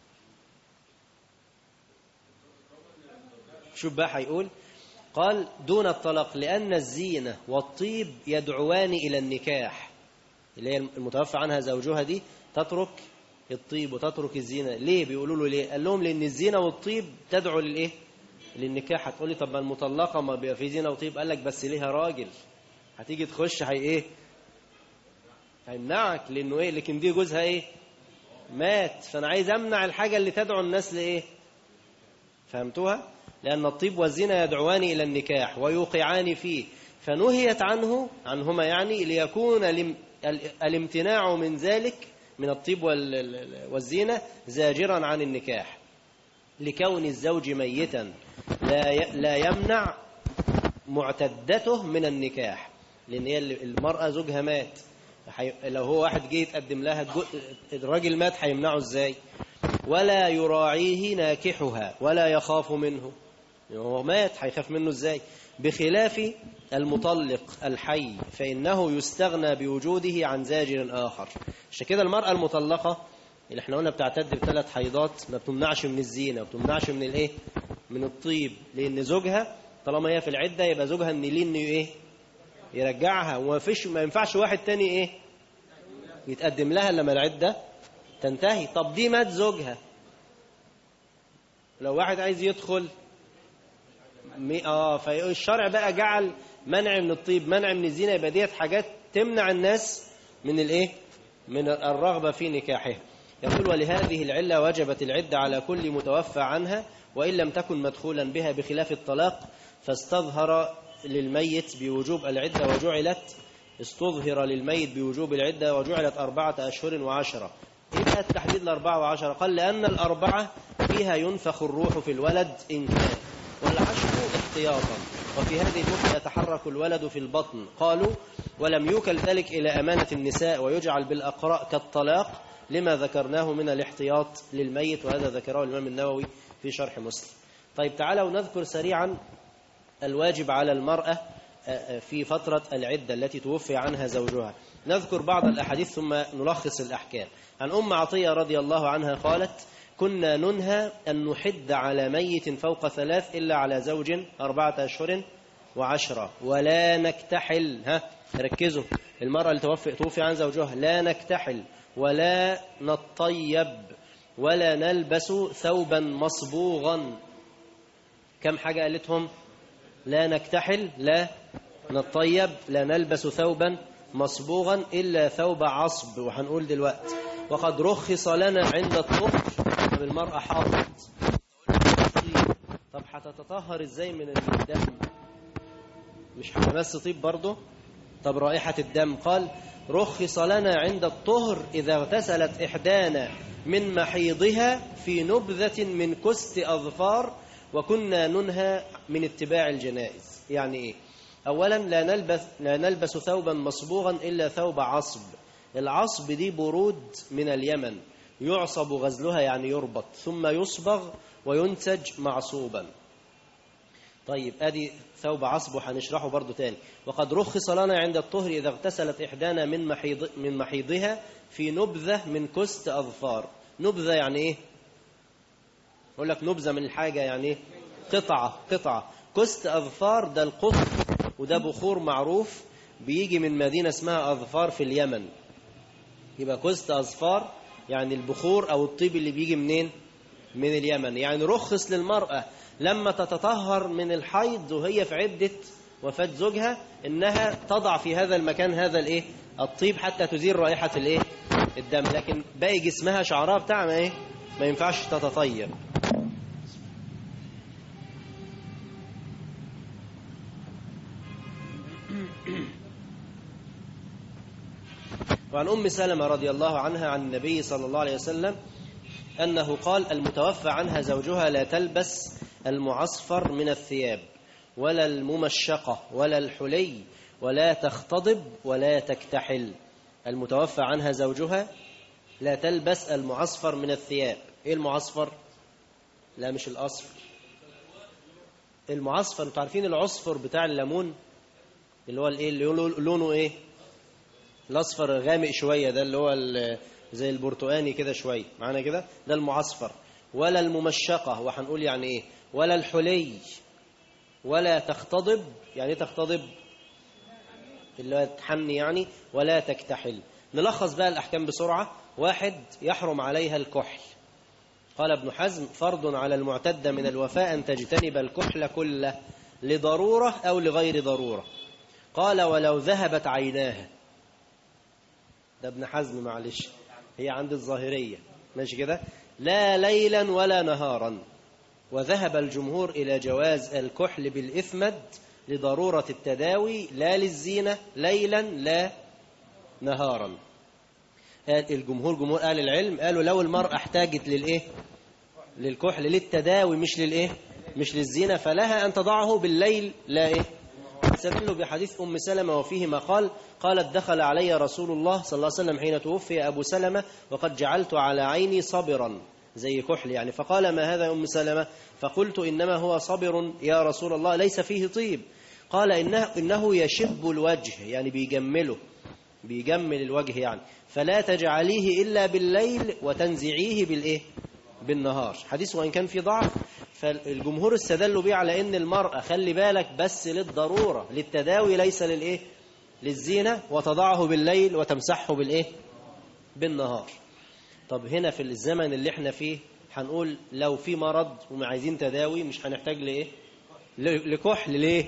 [SPEAKER 3] شوف بقى هيقول قال دون الطلاق لأن الزينة والطيب يدعوان إلى النكاح اللي هي المتوفى عنها زوجها دي تترك الطيب وتترك الزينة ليه بيقولوا له ليه قال لهم لأن الزينة والطيب تدعو للإيه للنكاح هتقولي طب ما المطلقة ما بيبقى في زينة وطيب قال لك بس ليها راجل هتيجي تخش هي إيه هيمنعك لأنه إيه لكن دي جوزها إيه مات فأنا عايز أمنع الحاجة اللي تدعو الناس لإيه فهمتوها لأن الطيب والزنا يدعوان إلى النكاح ويوقعان فيه فنهيت عنه عنهما يعني ليكون الامتناع من ذلك من الطيب والزينة زاجرا عن النكاح لكون الزوج ميتا لا يمنع معتدته من النكاح لأن هي المرأة زوجها مات لو هو واحد جه يتقدم لها الراجل مات هيمنعه ازاي ولا يراعيه ناكحها ولا يخاف منه هو مات هيخاف منه ازاي بخلاف المطلق الحي فإنه يستغنى بوجوده عن زاجر آخر عشان كده المرأة المطلقة اللي احنا قلنا بتعتد بثلاث حيضات ما بتمنعش من الزينة ما بتمنعش من الايه من من الطيب لأن زوجها طالما هي في العدة يبقى زوجها ان ليه انه ايه يرجعها وما فيش ما ينفعش واحد تاني ايه يتقدم لها لما العدة تنتهي طب دي مات زوجها لو واحد عايز يدخل مي... اه فالشرع بقى جعل منع من الطيب منع من الزنا يبقى ديت حاجات تمنع الناس من الايه من الرغبة في نكاحها يقول ولهذه العلة وجبت العدة على كل متوفى عنها وإن لم تكن مدخولا بها بخلاف الطلاق فاستظهر للميت بوجوب العدة وجعلت استظهر للميت بوجوب العدة وجعلت أربعة أشهر وعشرة إيه التحديد الأربعة وعشرة قال لأن الأربعة فيها ينفخ الروح في الولد إن كان والعشر احتياطا وفي هذه المدة يتحرك الولد في البطن قالوا ولم يوكل ذلك إلى أمانة النساء ويجعل بالأقراء كالطلاق لما ذكرناه من الاحتياط للميت وهذا ذكره الإمام النووي في شرح مسلم طيب تعالوا نذكر سريعا الواجب على المرأة في فترة العدة التي توفي عنها زوجها نذكر بعض الأحاديث ثم نلخص الأحكام عن أم عطية رضي الله عنها قالت كنا ننهى أن نحد على ميت فوق ثلاث إلا على زوج أربعة أشهر وعشرة ولا نكتحل ها ركزوا المرأة اللي توفي, توفي عن زوجها لا نكتحل ولا نطيب ولا نلبس ثوبا مصبوغا كم حاجة قالتهم لا نكتحل لا نطيب لا نلبس ثوبا مصبوغا إلا ثوب عصب وهنقول دلوقتي وقد رخص لنا عند الطهر طب المرأة حاضت طب هتتطهر ازاي من الدم مش هتمس طيب برضه طب رائحة الدم قال رخص لنا عند الطهر إذا اغتسلت إحدانا من محيضها في نبذة من كست أظفار وكنا ننهى من اتباع الجنائز يعني إيه أولا لا نلبس, لا نلبس ثوبا مصبوغا إلا ثوب عصب العصب دي برود من اليمن يعصب غزلها يعني يربط ثم يصبغ وينتج معصوبا طيب ادي ثوب عصب وهنشرحه برضو تاني وقد رخص لنا عند الطهر إذا اغتسلت إحدانا من محيض من محيضها في نبذة من كست أظفار نبذة يعني إيه أقول لك نبذة من الحاجة يعني إيه قطعة قطعة كست أظفار ده القطر وده بخور معروف بيجي من مدينة اسمها أظفار في اليمن يبقى كست أظفار يعني البخور أو الطيب اللي بيجي منين من اليمن يعني رخص للمرأة لما تتطهر من الحيض وهي في عدة وفاة زوجها إنها تضع في هذا المكان هذا الإيه الطيب حتى تزيل رائحة الإيه الدم لكن باقي جسمها شعرها بتاعنا إيه ما ينفعش تتطيب وعن أم سلمة رضي الله عنها عن النبي صلى الله عليه وسلم أنه قال المتوفى عنها زوجها لا تلبس المعصفر من الثياب ولا الممشقة ولا الحلي ولا تختضب ولا تكتحل المتوفى عنها زوجها لا تلبس المعصفر من الثياب ايه المعصفر لا مش الاصفر المعصفر انتوا عارفين العصفر بتاع الليمون اللي هو الايه اللي لونه ايه الاصفر غامق شويه ده اللي هو زي البرتقاني كده شويه معانا كده ده المعصفر ولا الممشقه وهنقول يعني ايه ولا الحلي ولا تختضب يعني ايه تختضب اللي هو تحني يعني ولا تكتحل نلخص بقى الأحكام بسرعة واحد يحرم عليها الكحل قال ابن حزم فرض على المعتدة من الوفاء أن تجتنب الكحل كله لضرورة أو لغير ضرورة قال ولو ذهبت عيناها ده ابن حزم معلش هي عند الظاهرية ماشي كده لا ليلا ولا نهارا وذهب الجمهور إلى جواز الكحل بالإثمد لضرورة التداوي لا للزينة ليلا لا نهارا الجمهور جمهور أهل العلم قالوا لو المرأة احتاجت للإيه للكحل للتداوي مش للإيه مش للزينة فلها أن تضعه بالليل لا إيه استدلوا بحديث أم سلمة وفيه ما قال قالت دخل علي رسول الله صلى الله عليه وسلم حين توفي أبو سلمة وقد جعلت على عيني صبرا زي كحل يعني فقال ما هذا أم سلمة فقلت إنما هو صبر يا رسول الله ليس فيه طيب قال إنه, إنه يشب الوجه يعني بيجمله بيجمل الوجه يعني فلا تجعليه إلا بالليل وتنزعيه بالإيه بالنهار حديث وإن كان في ضعف فالجمهور استدلوا بيه على ان المرأة خلي بالك بس للضرورة للتداوي ليس للايه للزينة وتضعه بالليل وتمسحه بالايه بالنهار طب هنا في الزمن اللي احنا فيه هنقول لو في مرض وعايزين تداوي مش هنحتاج لايه ل- لكحل ليه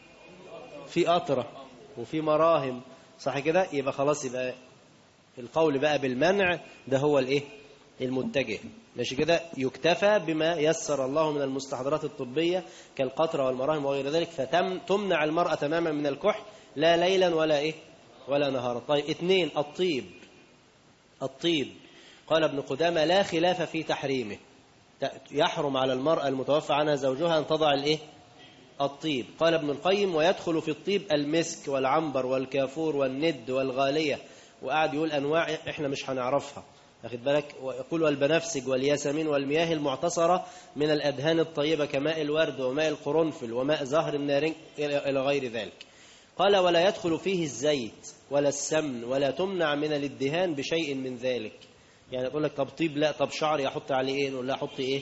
[SPEAKER 3] في قطرة وفي مراهم صح كده يبقى خلاص يبقى القول بقى بالمنع ده هو الايه المتجه ماشي كده يكتفى بما يسر الله من المستحضرات الطبية كالقطرة والمراهم وغير ذلك فتم تمنع المرأة تماما من الكحل لا ليلا ولا ايه ولا نهارا طيب اثنين الطيب الطيب قال ابن قدامة لا خلاف في تحريمه ت- يحرم على المرأة المتوفى عنها زوجها أن تضع الايه الطيب قال ابن القيم ويدخل في الطيب المسك والعنبر والكافور والند والغالية وقعد يقول أنواع إحنا مش هنعرفها أخذ بالك ويقول والبنفسج والياسمين والمياه المعتصرة من الأدهان الطيبة كماء الورد وماء القرنفل وماء زهر النارنج إلى إلى غير ذلك قال ولا يدخل فيه الزيت ولا السمن ولا تمنع من الادهان بشيء من ذلك يعني يقول لك طب طيب لا طب شعري احط عليه ايه نقول لا احط ايه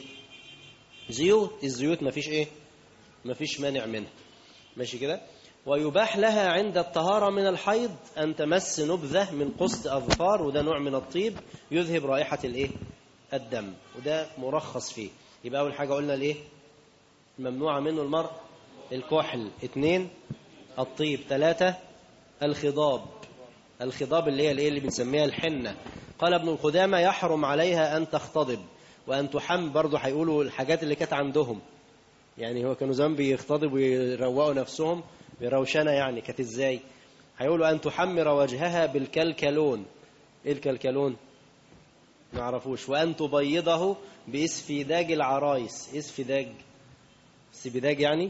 [SPEAKER 3] زيوت الزيوت ما فيش ايه ما فيش مانع منها ماشي كده ويباح لها عند الطهارة من الحيض أن تمس نبذة من قسط أظفار وده نوع من الطيب يذهب رائحة الإيه؟ الدم وده مرخص فيه يبقى أول حاجة قلنا الإيه؟ ممنوعة منه المرء الكحل اثنين الطيب ثلاثة الخضاب الخضاب اللي هي الإيه اللي بنسميها الحنة قال ابن القدامى يحرم عليها أن تختضب وأن تحم برضه هيقولوا الحاجات اللي كانت عندهم يعني هو كانوا زمان بيختضبوا ويروقوا نفسهم بروشنة يعني كانت ازاي هيقولوا أن تحمر وجهها بالكلكلون ايه الكلكلون ما عرفوش وأن تبيضه بإسفيداج العرايس إسفيداج سبيداج يعني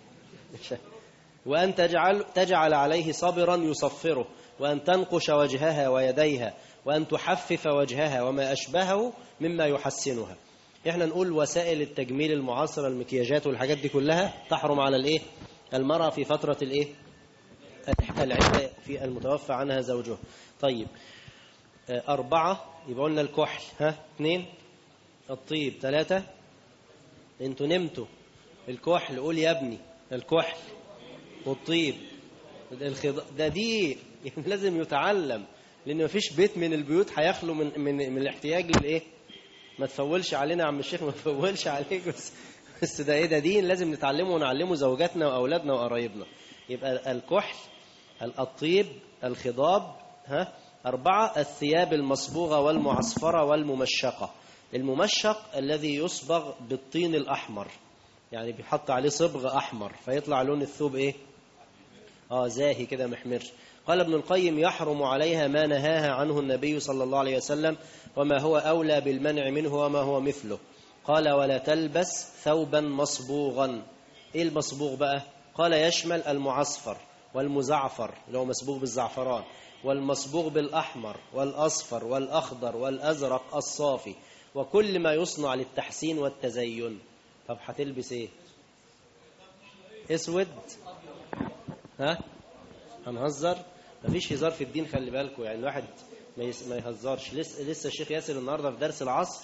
[SPEAKER 3] وأن تجعل, تجعل عليه صبرا يصفره وأن تنقش وجهها ويديها وأن تحفف وجهها وما أشبهه مما يحسنها احنا نقول وسائل التجميل المعاصرة المكياجات والحاجات دي كلها تحرم على الايه المرأة في فترة الايه العدة في المتوفى عنها زوجها طيب آه، أربعة يبقى قلنا الكحل ها اثنين الطيب ثلاثة انتوا نمتوا الكحل قول يا ابني الكحل والطيب الخض... ده دي يعني لازم يتعلم لان مفيش بيت من البيوت هيخلو من من من الاحتياج للايه ما تفولش علينا يا عم الشيخ ما تفولش عليك بس بس ده ايه ده دين لازم نتعلمه ونعلمه زوجاتنا واولادنا وقرايبنا يبقى الكحل الطيب الخضاب ها أربعة الثياب المصبوغة والمعصفرة والممشقة الممشق الذي يصبغ بالطين الأحمر يعني بيحط عليه صبغ أحمر فيطلع لون الثوب إيه آه زاهي كده محمر قال ابن القيم يحرم عليها ما نهاها عنه النبي صلى الله عليه وسلم وما هو أولى بالمنع منه وما هو مثله قال ولا تلبس ثوبا مصبوغا إيه المصبوغ بقى قال يشمل المعصفر والمزعفر اللي هو مسبوغ بالزعفران والمصبوغ بالأحمر والأصفر والأخضر والأزرق الصافي وكل ما يصنع للتحسين والتزين طب هتلبس ايه اسود ها هنهزر مفيش هزار في الدين خلي بالكم يعني الواحد ما يس- ما يهزرش لسه لسه الشيخ ياسر النهارده في درس العصر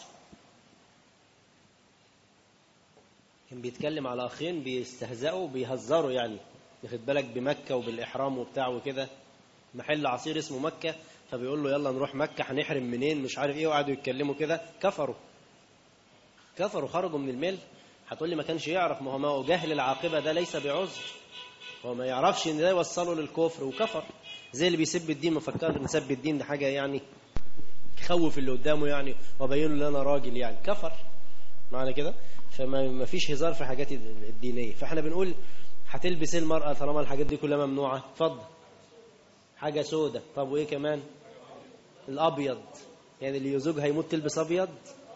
[SPEAKER 3] كان بيتكلم على اخين بيستهزئوا بيهزروا يعني ياخد بالك بمكه وبالاحرام وبتاع وكده محل عصير اسمه مكه فبيقول له يلا نروح مكه هنحرم منين مش عارف ايه وقعدوا يتكلموا كده كفروا كفروا خرجوا من المل هتقول لي ما كانش يعرف ما هو ما هو جهل العاقبه ده ليس بعذر هو ما يعرفش ان ده يوصله للكفر وكفر زي اللي بيسب الدين مفكر ان سب الدين ده حاجه يعني يخوف اللي قدامه يعني وبين له ان انا راجل يعني كفر معنى كده فما ما فيش هزار في حاجات الدينيه فاحنا بنقول هتلبس ايه المراه طالما الحاجات دي كلها ممنوعه اتفضل حاجه سودة طب وايه كمان الابيض يعني اللي زوجها هيموت تلبس ابيض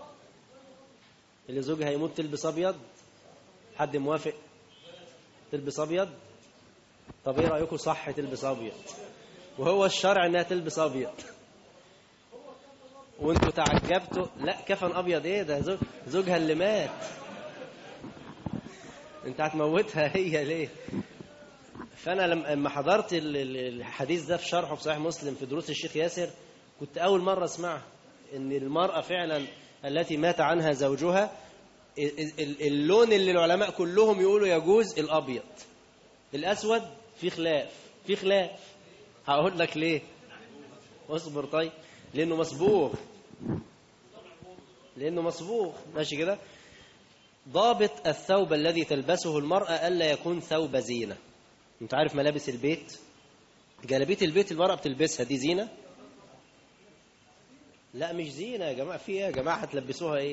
[SPEAKER 3] اللي زوجها هيموت تلبس ابيض حد موافق تلبس ابيض طب ايه رايكم صح تلبس ابيض وهو الشرع انها تلبس ابيض وانتوا تعجبتوا لا كفن ابيض ايه ده زوج زوجها اللي مات انت هتموتها هي ليه فانا لما حضرت ال- ال- الحديث ده في شرحه في صحيح مسلم في دروس الشيخ ياسر كنت اول مره اسمعها ان المراه فعلا التي مات عنها زوجها ال- ال- اللون اللي العلماء كلهم يقولوا يجوز الأبيض الأسود في خلاف في خلاف هقول لك ليه اصبر طيب لأنه مصبوغ لأنه مصبوغ ماشي كده ضابط الثوب الذي تلبسه المرأة ألا يكون ثوب زينة انت عارف ملابس البيت جلابية البيت المرأة بتلبسها دي زينة لا مش زينة يا جماعة في ايه يا جماعة هتلبسوها ايه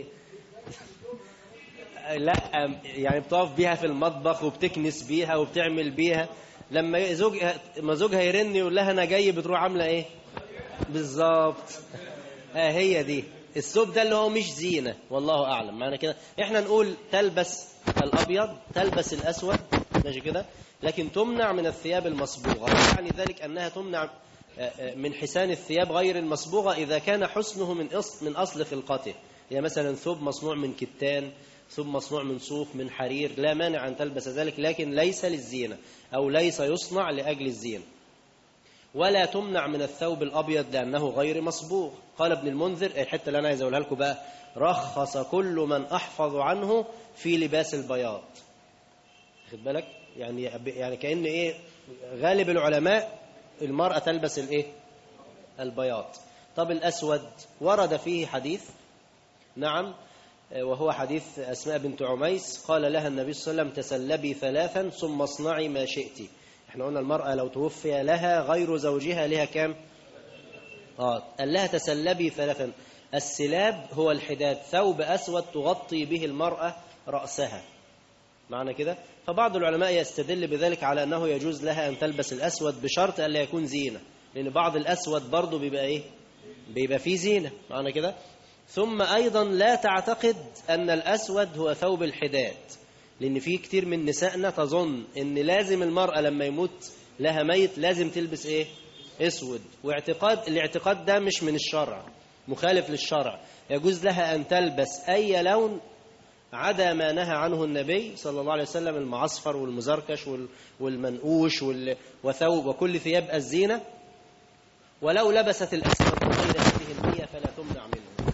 [SPEAKER 3] لا يعني بتقف بيها في المطبخ وبتكنس بيها وبتعمل بيها لما زوجها ما زوجها يرن يقول لها انا جاي بتروح عامله ايه بالظبط ها هي دي الثوب ده اللي هو مش زينة والله أعلم معنى كده احنا نقول تلبس الأبيض تلبس الأسود ماشي كده لكن تمنع من الثياب المصبوغة يعني ذلك أنها تمنع من حسان الثياب غير المصبوغة إذا كان حسنه من أصل, من أصل خلقته يعني مثلا ثوب مصنوع من كتان ثوب مصنوع من صوف من حرير لا مانع أن تلبس ذلك لكن ليس للزينة أو ليس يصنع لأجل الزينة ولا تمنع من الثوب الأبيض لأنه غير مصبوغ قال ابن المنذر الحتة اللي أنا عايز أقولها لكم بقى رخص كل من أحفظ عنه في لباس البياض خد بالك يعني يعني كأن إيه غالب العلماء المرأة تلبس الإيه البياض طب الأسود ورد فيه حديث نعم وهو حديث أسماء بنت عميس قال لها النبي صلى الله عليه وسلم تسلبي ثلاثا ثم اصنعي ما شئتِ احنا قلنا المرأة لو توفي لها غير زوجها لها كام آه. قال لها تسلبي ثلاثا السلاب هو الحداد ثوب أسود تغطي به المرأة رأسها معنى كده فبعض العلماء يستدل بذلك على أنه يجوز لها أن تلبس الأسود بشرط ألا يكون زينة لأن بعض الأسود برضه بيبقى إيه بيبقى فيه زينة معنى كده ثم أيضا لا تعتقد أن الأسود هو ثوب الحداد لأن في كتير من نسائنا تظن أن لازم المرأة لما يموت لها ميت لازم تلبس إيه اسود واعتقاد الاعتقاد ده مش من الشرع مخالف للشرع يجوز لها أن تلبس أي لون عدا ما نهى عنه النبي صلى الله عليه وسلم المعصفر والمزركش والمنقوش وثوب وكل ثياب الزينة ولو لبست الأسود غير هذه النية فلا تمنع منه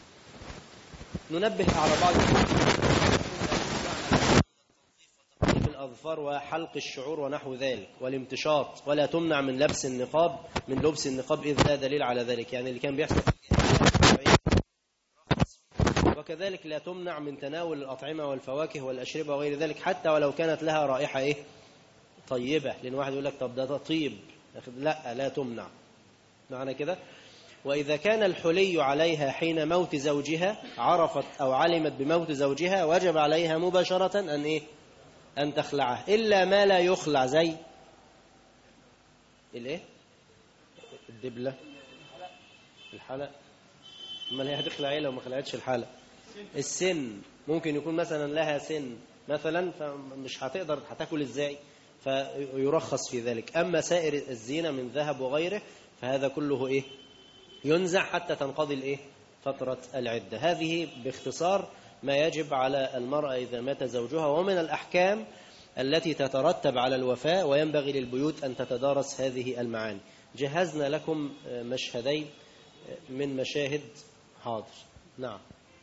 [SPEAKER 3] ننبه على بعض الأظفار وحلق الشعور ونحو ذلك والامتشاط ولا تمنع من لبس النقاب من لبس النقاب إذ لا دليل على ذلك يعني اللي كان بيحصل وكذلك لا تمنع من تناول الأطعمة والفواكه والأشربة وغير ذلك حتى ولو كانت لها رائحة إيه طيبة لأن واحد يقول لك طب ده طيب لا لا تمنع معنى كده وإذا كان الحلي عليها حين موت زوجها عرفت أو علمت بموت زوجها وجب عليها مباشرة أن إيه أن تخلعه إلا ما لا يخلع زي الإيه الدبلة الحلق ما هي هتخلع إيه لو ما خلعتش الحلق السن ممكن يكون مثلا لها سن مثلا فمش هتقدر هتاكل إزاي فيرخص في ذلك أما سائر الزينة من ذهب وغيره فهذا كله إيه ينزع حتى تنقضي الإيه فترة العدة هذه باختصار ما يجب على المرأة إذا مات زوجها ومن الأحكام التي تترتب على الوفاء وينبغي للبيوت أن تتدارس هذه المعاني جهزنا لكم مشهدين من مشاهد حاضر نعم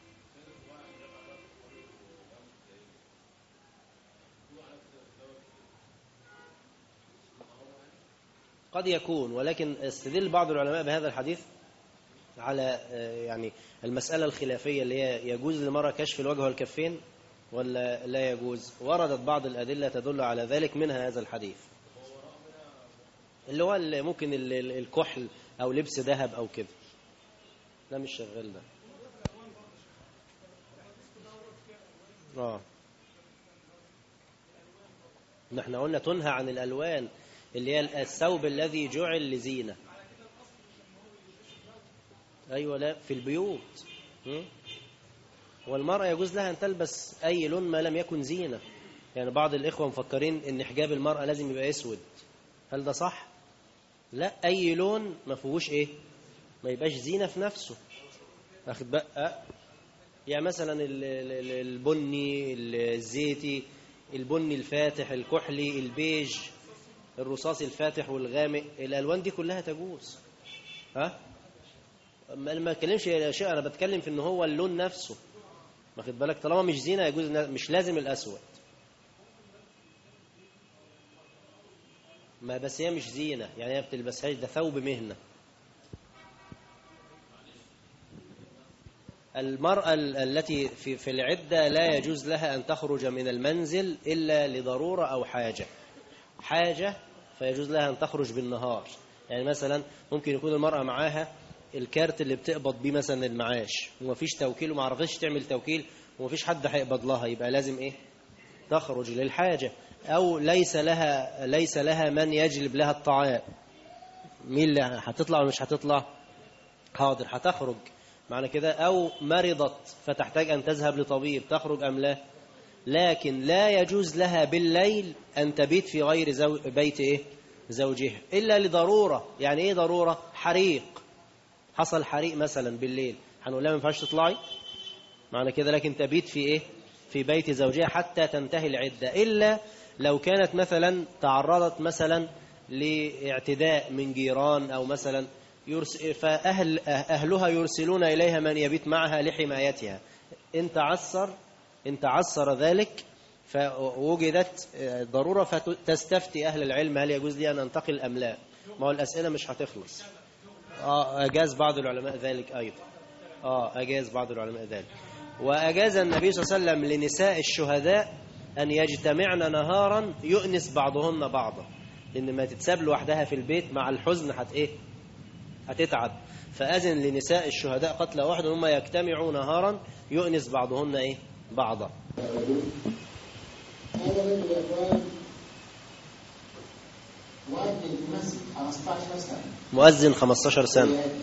[SPEAKER 3] قد يكون ولكن استدل بعض العلماء بهذا الحديث على يعني المسألة الخلافية اللي هي يجوز للمرأة كشف الوجه والكفين ولا لا يجوز وردت بعض الأدلة تدل على ذلك منها هذا الحديث اللي هو اللي ممكن الكحل أو لبس ذهب أو كده لا مش شغال ده اه ما احنا قلنا تنهى عن الألوان اللي هي الثوب الذي جعل لزينة أيوة لا في البيوت والمرأة يجوز لها أن تلبس أي لون ما لم يكن زينة يعني بعض الإخوة مفكرين أن حجاب المرأة لازم يبقى أسود هل ده صح؟ لا أي لون ما فيهوش إيه؟ ما يبقاش زينة في نفسه أخد بقى يعني مثلا البني الزيتي البني الفاتح الكحلي البيج الرصاصي الفاتح والغامق الألوان دي كلها تجوز ها؟ ما بتكلمش اشياء انا بتكلم في ان هو اللون نفسه واخد بالك طالما مش زينة يجوز إنها- مش لازم الأسود ما بس هي مش زينة يعني هي بتلبسهاش ده ثوب مهنة المرأة ال- التي في في العدة لا يجوز لها أن تخرج من المنزل إلا لضرورة أو حاجة حاجة فيجوز لها أن تخرج بالنهار يعني مثلا ممكن يكون المرأة معاها الكارت اللي بتقبض بيه مثلا المعاش ومفيش توكيل وما عرفتش تعمل توكيل ومفيش حد هيقبض لها يبقى لازم إيه تخرج للحاجة أو ليس لها ليس لها من يجلب لها الطعام مين اللي هتطلع ولا مش هتطلع حاضر هتخرج معنى كده أو مرضت فتحتاج أن تذهب لطبيب تخرج أم لا لكن لا يجوز لها بالليل أن تبيت في غير زو... بيت إيه؟ زوجها إلا لضرورة يعني إيه ضرورة حريق حصل حريق مثلا بالليل هنقول لها ما ينفعش تطلعي معنى كده لكن تبيت في إيه في بيت زوجها حتى تنتهي العدة إلا لو كانت مثلا تعرضت مثلا لاعتداء من جيران أو مثلا يرس... فأهل أهلها يرسلون إليها من يبيت معها لحمايتها إن تعسر إن تعسر ذلك فوجدت ضرورة فتستفتي أهل العلم هل يجوز لي أن أنتقل أم لا ما هو الأسئلة مش هتخلص آه أجاز بعض العلماء ذلك أيضا آه أجاز بعض العلماء ذلك وأجاز النبي صلى الله عليه وسلم لنساء الشهداء أن يجتمعن نهارا يؤنس بعضهن بعضا لأن ما تتساب لوحدها في البيت مع الحزن هت إيه هتتعب فأذن لنساء الشهداء قتل واحد هم يجتمعوا نهارا يؤنس بعضهن إيه بعضا
[SPEAKER 4] هذا رجل يا اخوان مؤذن في مسجد 15 سنه
[SPEAKER 3] مؤذن 15 سنة
[SPEAKER 4] ويأتي.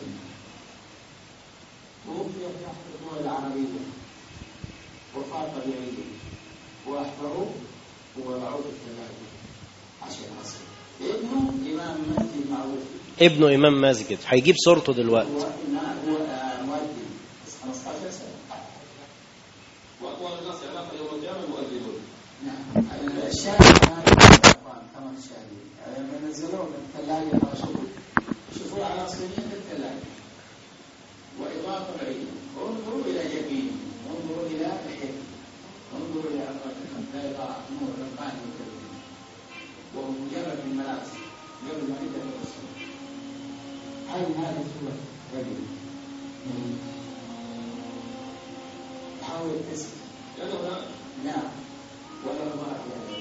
[SPEAKER 4] توفي في احد الدول العربيه وفاه طبيعيه واحضروه ووضعوه في الثلاجه عشان عصر ابنه امام مسجد معروف
[SPEAKER 3] ابنه إمام مسجد هيجيب صورته دلوقتي
[SPEAKER 4] هو إمام- هو آه، مؤذن بس 15 سنه
[SPEAKER 5] واطول الناس علاقه يوم القيامه المؤذنون
[SPEAKER 4] نعم الشاهد هذا يا اخوان كمان الشاهد لما نزلوه من الثلاجه على شوفوا شوفوا على صينيه الثلاجه واضافه بعيده انظروا الى جبينه انظروا الى لحيته انظروا الى عظمته لا يضاع نور رباني وكذب وهو مجرد من ملابس قبل ما يبدا الرسول هل هذه صوره رجل حاول تسكت
[SPEAKER 5] لانه
[SPEAKER 4] نعم ولا الله يعني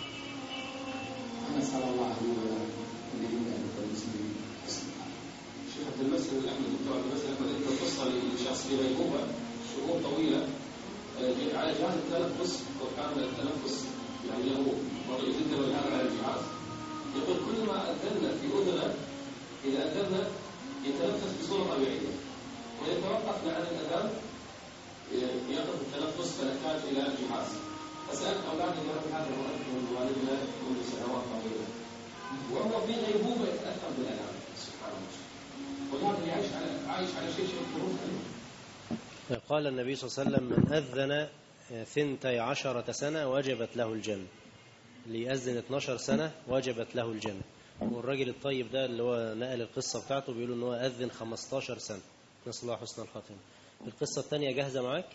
[SPEAKER 4] أنا صلى الله عليه وسلم لله والمسلمين
[SPEAKER 5] شيخ عبد المسلم الاحمد دكتور عبد المسلم احمد ذكر قصه لشخص في غيبوبه شهور طويله آه، على جهاز التنفس وكان التنفس يعني له وضع جدا والان على الجهاز يقول كل ما اذنا في اذنه اذا اذنا يتنفس بصوره طبيعيه ويتوقف عن الاذان آه، يقف التنفس فنحتاج الى جهاز فسالت اولادي يرى هذا المؤذن من والدنا منذ سنوات طويله وهو في غيبوبه يتاثر بالاذان سبحان الله ولكن يعيش على عايش على شيء شيء يكون
[SPEAKER 3] قال النبي صلى الله عليه وسلم من أذن ثنتي عشرة سنة وجبت له الجنة اللي يأذن 12 سنة وجبت له الجنة والراجل الطيب ده اللي هو نقل القصة بتاعته بيقولوا ان هو أذن 15 سنة نسأل الله حسن الخاتمة القصة الثانية جاهزة معاك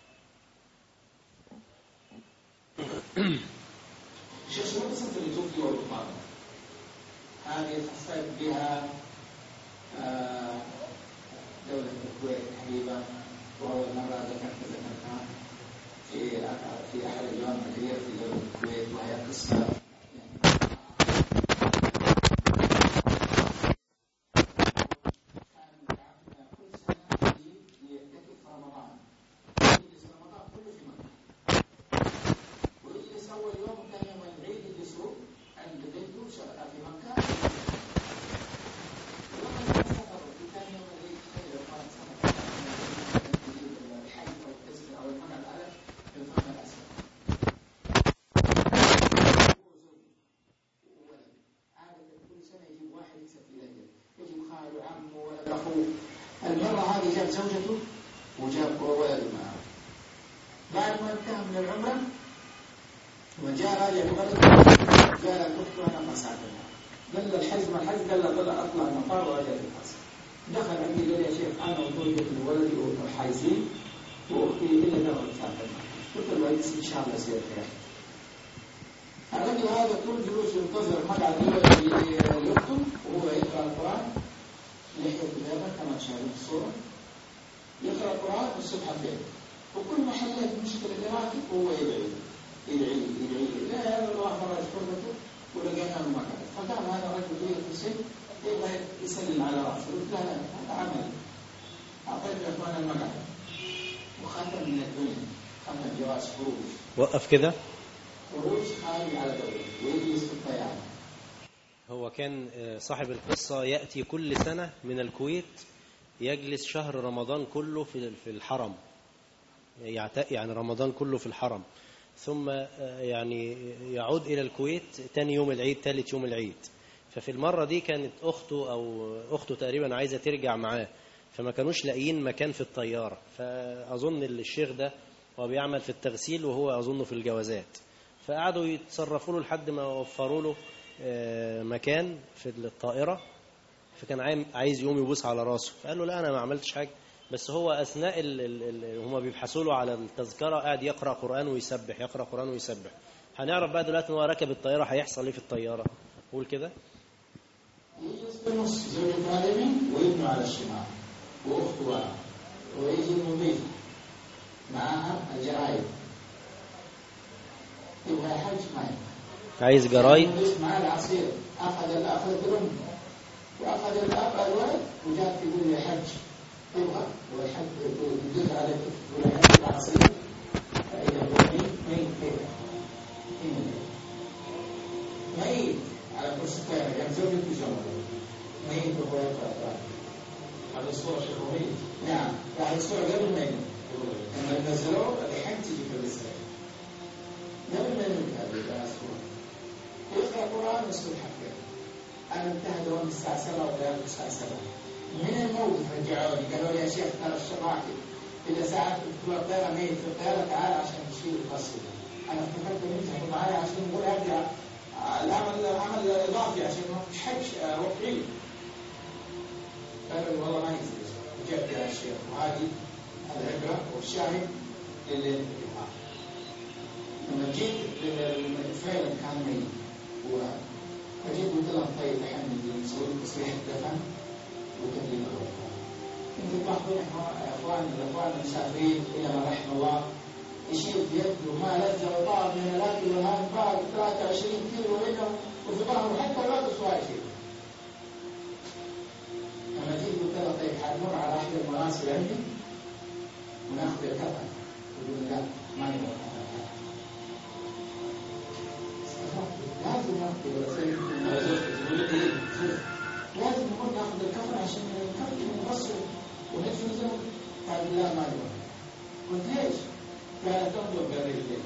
[SPEAKER 5] شيخ شنو قصه اللي توفي والبطاقه؟
[SPEAKER 4] هذه اتصلت بها آه، دولة الكويت تقريبا وأول مرة ذكرت ذكرتها في في أحد الجوامع الكبيرة في دولة الكويت وهي قصة ويجلس أول يوم كان يوم العيد يجلسوا عند بيته شركة في مكة ولما سافروا في ثاني يوم العيد تخيل كانت سنة الحج أو التذكرة أو المقعد على الفم الأسود وولد عادة كل سنة يجيب واحد يكسب في الأجل يجيب خاله عمه ولد أخوه المرة هذه جاب زوجته وجاب ولده معه بعد ما انتهى من العمرة وجاء راجع بغلط قال الاخت انا مسافر قال له الحج ما الحج قال له طلع اطلع المطار وراجع في القصر دخل عندي قال يا شيخ انا وزوجتي وولدي وحايزين واختي الا لو مسافر قلت له الرئيس ان شاء الله يصير خير الرجل هذا طول جلوس ينتظر مقعد يكتب وهو يقرا القران لحيه كتابه كما تشاهدون في الصوره يقرا القران والصبح خير وكل ما حلت مشكله قراءته وهو يدعي يدعي يدعي لا هذا الله مرة فرصته ولقينا له مقعد فقام هذا الرجل في السجن يبغى يسلم على راسه قلت لا لا هذا عمل اعطيت يا اخوان المقعد وختم من الدنيا ختم جواز خروج
[SPEAKER 3] وقف كده
[SPEAKER 4] خروج خارج على دوله ويجلس في الطياره
[SPEAKER 3] هو كان آه، صاحب القصة يأتي كل سنة من الكويت يجلس شهر رمضان كله في في الحرم يعت- يعني رمضان كله في الحرم ثم آه، يعني يعود إلى الكويت تاني يوم العيد ثالث يوم العيد ففي المرة دي كانت أخته أو أخته تقريبا عايزة ترجع معاه فما كانوش لاقيين مكان في الطيارة فأظن الشيخ ده هو بيعمل في التغسيل وهو أظنه في الجوازات فقعدوا يتصرفوا له لحد ما وفروا له آه، مكان في الطائرة فكان عايم- عايز يقوم يبوس على راسه فقال له لا أنا ما عملتش حاجة بس هو أثناء ال ال ال هما بيبحثوا له على التذكرة قاعد يقرأ قرآن ويسبح يقرأ قرآن ويسبح هنعرف بقى دلوقتي إن هو ركب الطيارة هيحصل إيه في الطيارة قول كده
[SPEAKER 4] يجلس في النص زوجته على اليمين وابنه على الشمال واخته وراه ويجي المضيف معها الجرايد يبغى يحج ما يبغى
[SPEAKER 3] عايز جرايد
[SPEAKER 4] المضيف معاه العصير اخذ اخذ الام واخذ الاب الولد وجاء تقول لي حج يبغى ويحج يدل على كيف يقول يحج العصير فاذا هو ميت ميت كيف ميت على كرسي الطياره يعني زوجته جنبه ميت وهو يقرا القران
[SPEAKER 5] هذا الصورة شيخ مميز
[SPEAKER 4] نعم يعني الصورة قبل ما يموت لما نزلوه الحين تجي في الرسالة قبل ما يموت هذه الصورة يقرأ القرآن والصبح خير أنا انتهى دوام الساعة 7 وبيان الساعة 7 من الموقف رجعوني قالوا لي يا شيخ ترى الشراكي إذا ساعات تقول الطيارة ميت في الطيارة تعال عشان تشيل القصيدة أنا افتكرت إن أنت هتبقى معايا عشان نقول أرجع آه، العمل العمل إضافي عشان ما فيش حج آه، واقعي قالوا لي والله ما يصير جبت يا شيخ وهذه العبرة والشاهد للي يفعل لما جيت لل- فعلا كان ميت و- فجيت قلت لهم طيب الحين نسوي تصريح الدفن وتكليم الروح انتم تلاحظون يا اخوان الاخوان المسافرين الى ما رحم الله يشيل بيده ما لذ وطاب من الاكل والهان بعد 23 كيلو منه وفي ظهره حتى الوقت سواء شيء لما جيت قلت له طيب حنمر على احد المناصب عندي وناخذ الكفن يقول لا ما نبغى الكفن لازم ناخذ لازم نقول ناخذ الكفن عشان نكفن ونغسل وندفن قال لا ما نبغى قلت ليش؟ قال تنظر بالرجلين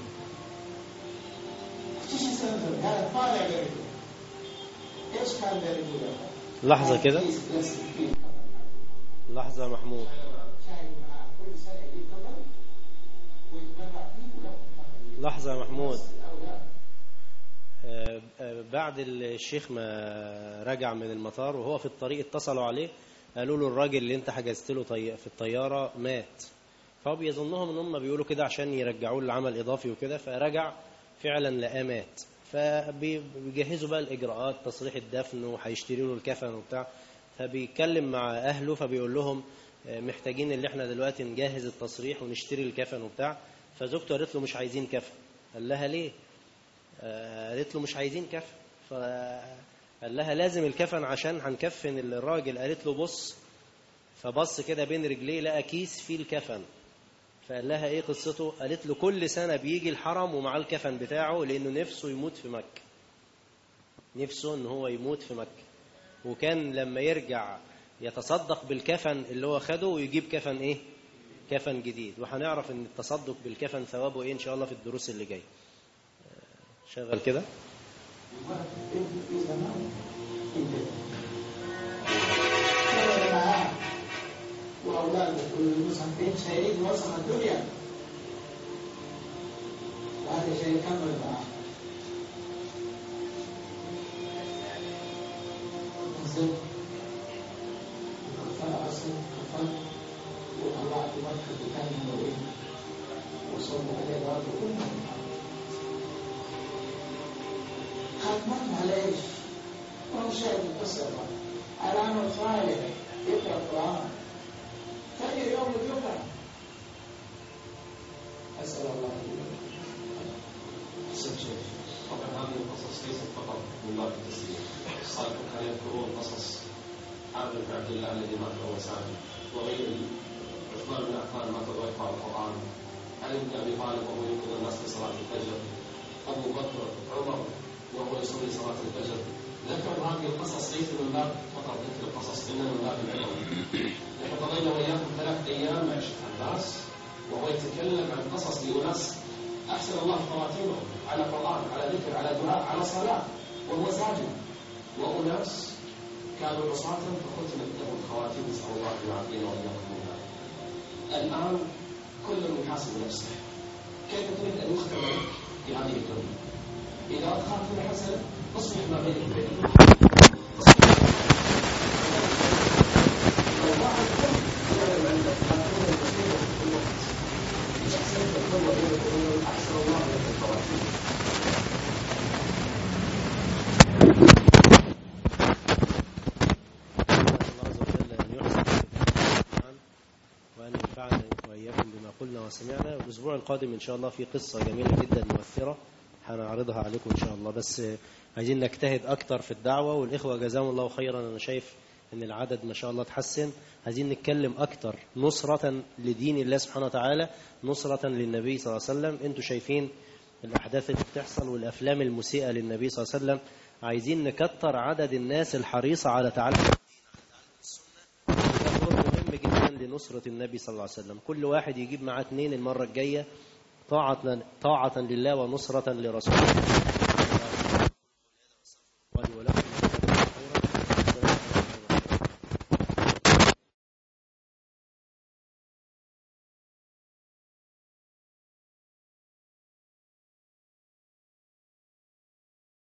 [SPEAKER 4] ايش سننظر؟ قال طالع بالرجلين ايش كان بالرجلين؟
[SPEAKER 3] لحظة كده
[SPEAKER 4] كيس بلاستيك فيه
[SPEAKER 3] لحظة يا محمود
[SPEAKER 4] شايل معاه كل سنة يجيب كفن ويتبرع فيه وله كفن
[SPEAKER 3] لحظة يا محمود
[SPEAKER 4] الأولاد
[SPEAKER 3] آه، آه، بعد الشيخ ما رجع من المطار وهو في الطريق اتصلوا عليه قالوا له الراجل اللي انت حجزت له طي- في الطيارة مات فهو بيظنهم ان هم بيقولوا كده عشان يرجعوه للعمل اضافي وكده فرجع فعلا لقاه مات فبيجهزوا بقى الاجراءات تصريح الدفن وهيشتروا له الكفن وبتاع فبيتكلم مع اهله فبيقول لهم آه، محتاجين اللي احنا دلوقتي نجهز التصريح ونشتري الكفن وبتاع فزوجته قالت له مش عايزين كفن قال لها ليه آه، قالت له مش عايزين كفن فقال لها لازم الكفن عشان هنكفن الراجل قالت له بص فبص كده بين رجليه لقى كيس فيه الكفن فقال لها ايه قصته قالت له كل سنة بيجي الحرم ومعاه الكفن بتاعه لانه نفسه يموت في مكة نفسه ان هو يموت في مكة وكان لما يرجع يتصدق بالكفن اللي هو خده ويجيب كفن ايه كفن جديد وهنعرف ان التصدق بالكفن ثوابه ايه ان شاء الله في الدروس اللي جايه شغل كده
[SPEAKER 4] في زمان في بيت كان معاه وأولاده كل مسافرين شايلين وسط الدنيا وهذا شيء يكمل معاه نزل كفن أصل كفن وطلعت مكة وكان هو أتممها ليش؟ وهو شاهد القصة على عمل صالح يقرأ القرآن فجر يوم الجمعة أسأل الله أن
[SPEAKER 5] أحسن شيء طبعا هذه القصص ليست فقط من باب التسلية الصالح كان يذكرون قصص عامر بن عبد الله الذي مات وهو سامي وغيره عثمان بن عفان مات وهو يقرأ القرآن علي بن أبي طالب وهو ينقذ الناس في صلاة الفجر أبو بكر عمر وهو يصلي صلاة الفجر ذكروا هذه القصص ليس من باب فقط ذكر القصص إنما من باب العبر نحن قضينا وإياكم ثلاث أيام مع الشيخ عباس وهو يتكلم عن قصص لأناس أحسن الله خواتيمهم على قرآن على ذكر على دعاء على صلاة وهو ساجد وأناس كانوا عصاة فختمت لهم خواتيم نسأل الله أن يعافينا وإياكم منها الآن كل يحاسب نفسه كيف تريد أن يختم لك في هذه الدنيا إذا أدخلت في حسنة اصلح ما بينك وبين الله اصلح لو واحد كل يعلم عندك هتكون المصيبة في كل وقت مش أحسن تكون بينك وبين أحسن الله لك الخواتيم
[SPEAKER 3] الله عز وجل أن يحسن القرآن وأن ينفعنا وإياكم بما قلنا وسمعنا والأسبوع القادم إن شاء الله في قصة جميلة جدا مؤثرة هنعرضها عليكم إن شاء الله بس عايزين نجتهد أكتر في الدعوة والإخوة جزاهم الله خيرا أنا شايف إن العدد ما شاء الله اتحسن عايزين نتكلم أكتر نصرة لدين الله سبحانه وتعالى نصرة للنبي صلى الله عليه وسلم أنتوا شايفين الأحداث اللي بتحصل والأفلام المسيئة للنبي صلى الله عليه وسلم عايزين نكتر عدد الناس الحريصة على تعلم ده دور مهم جدا لنصرة النبي صلى الله عليه وسلم كل واحد يجيب معاه اتنين المرة الجاية طاعة طاعة لله ونصرة لرسوله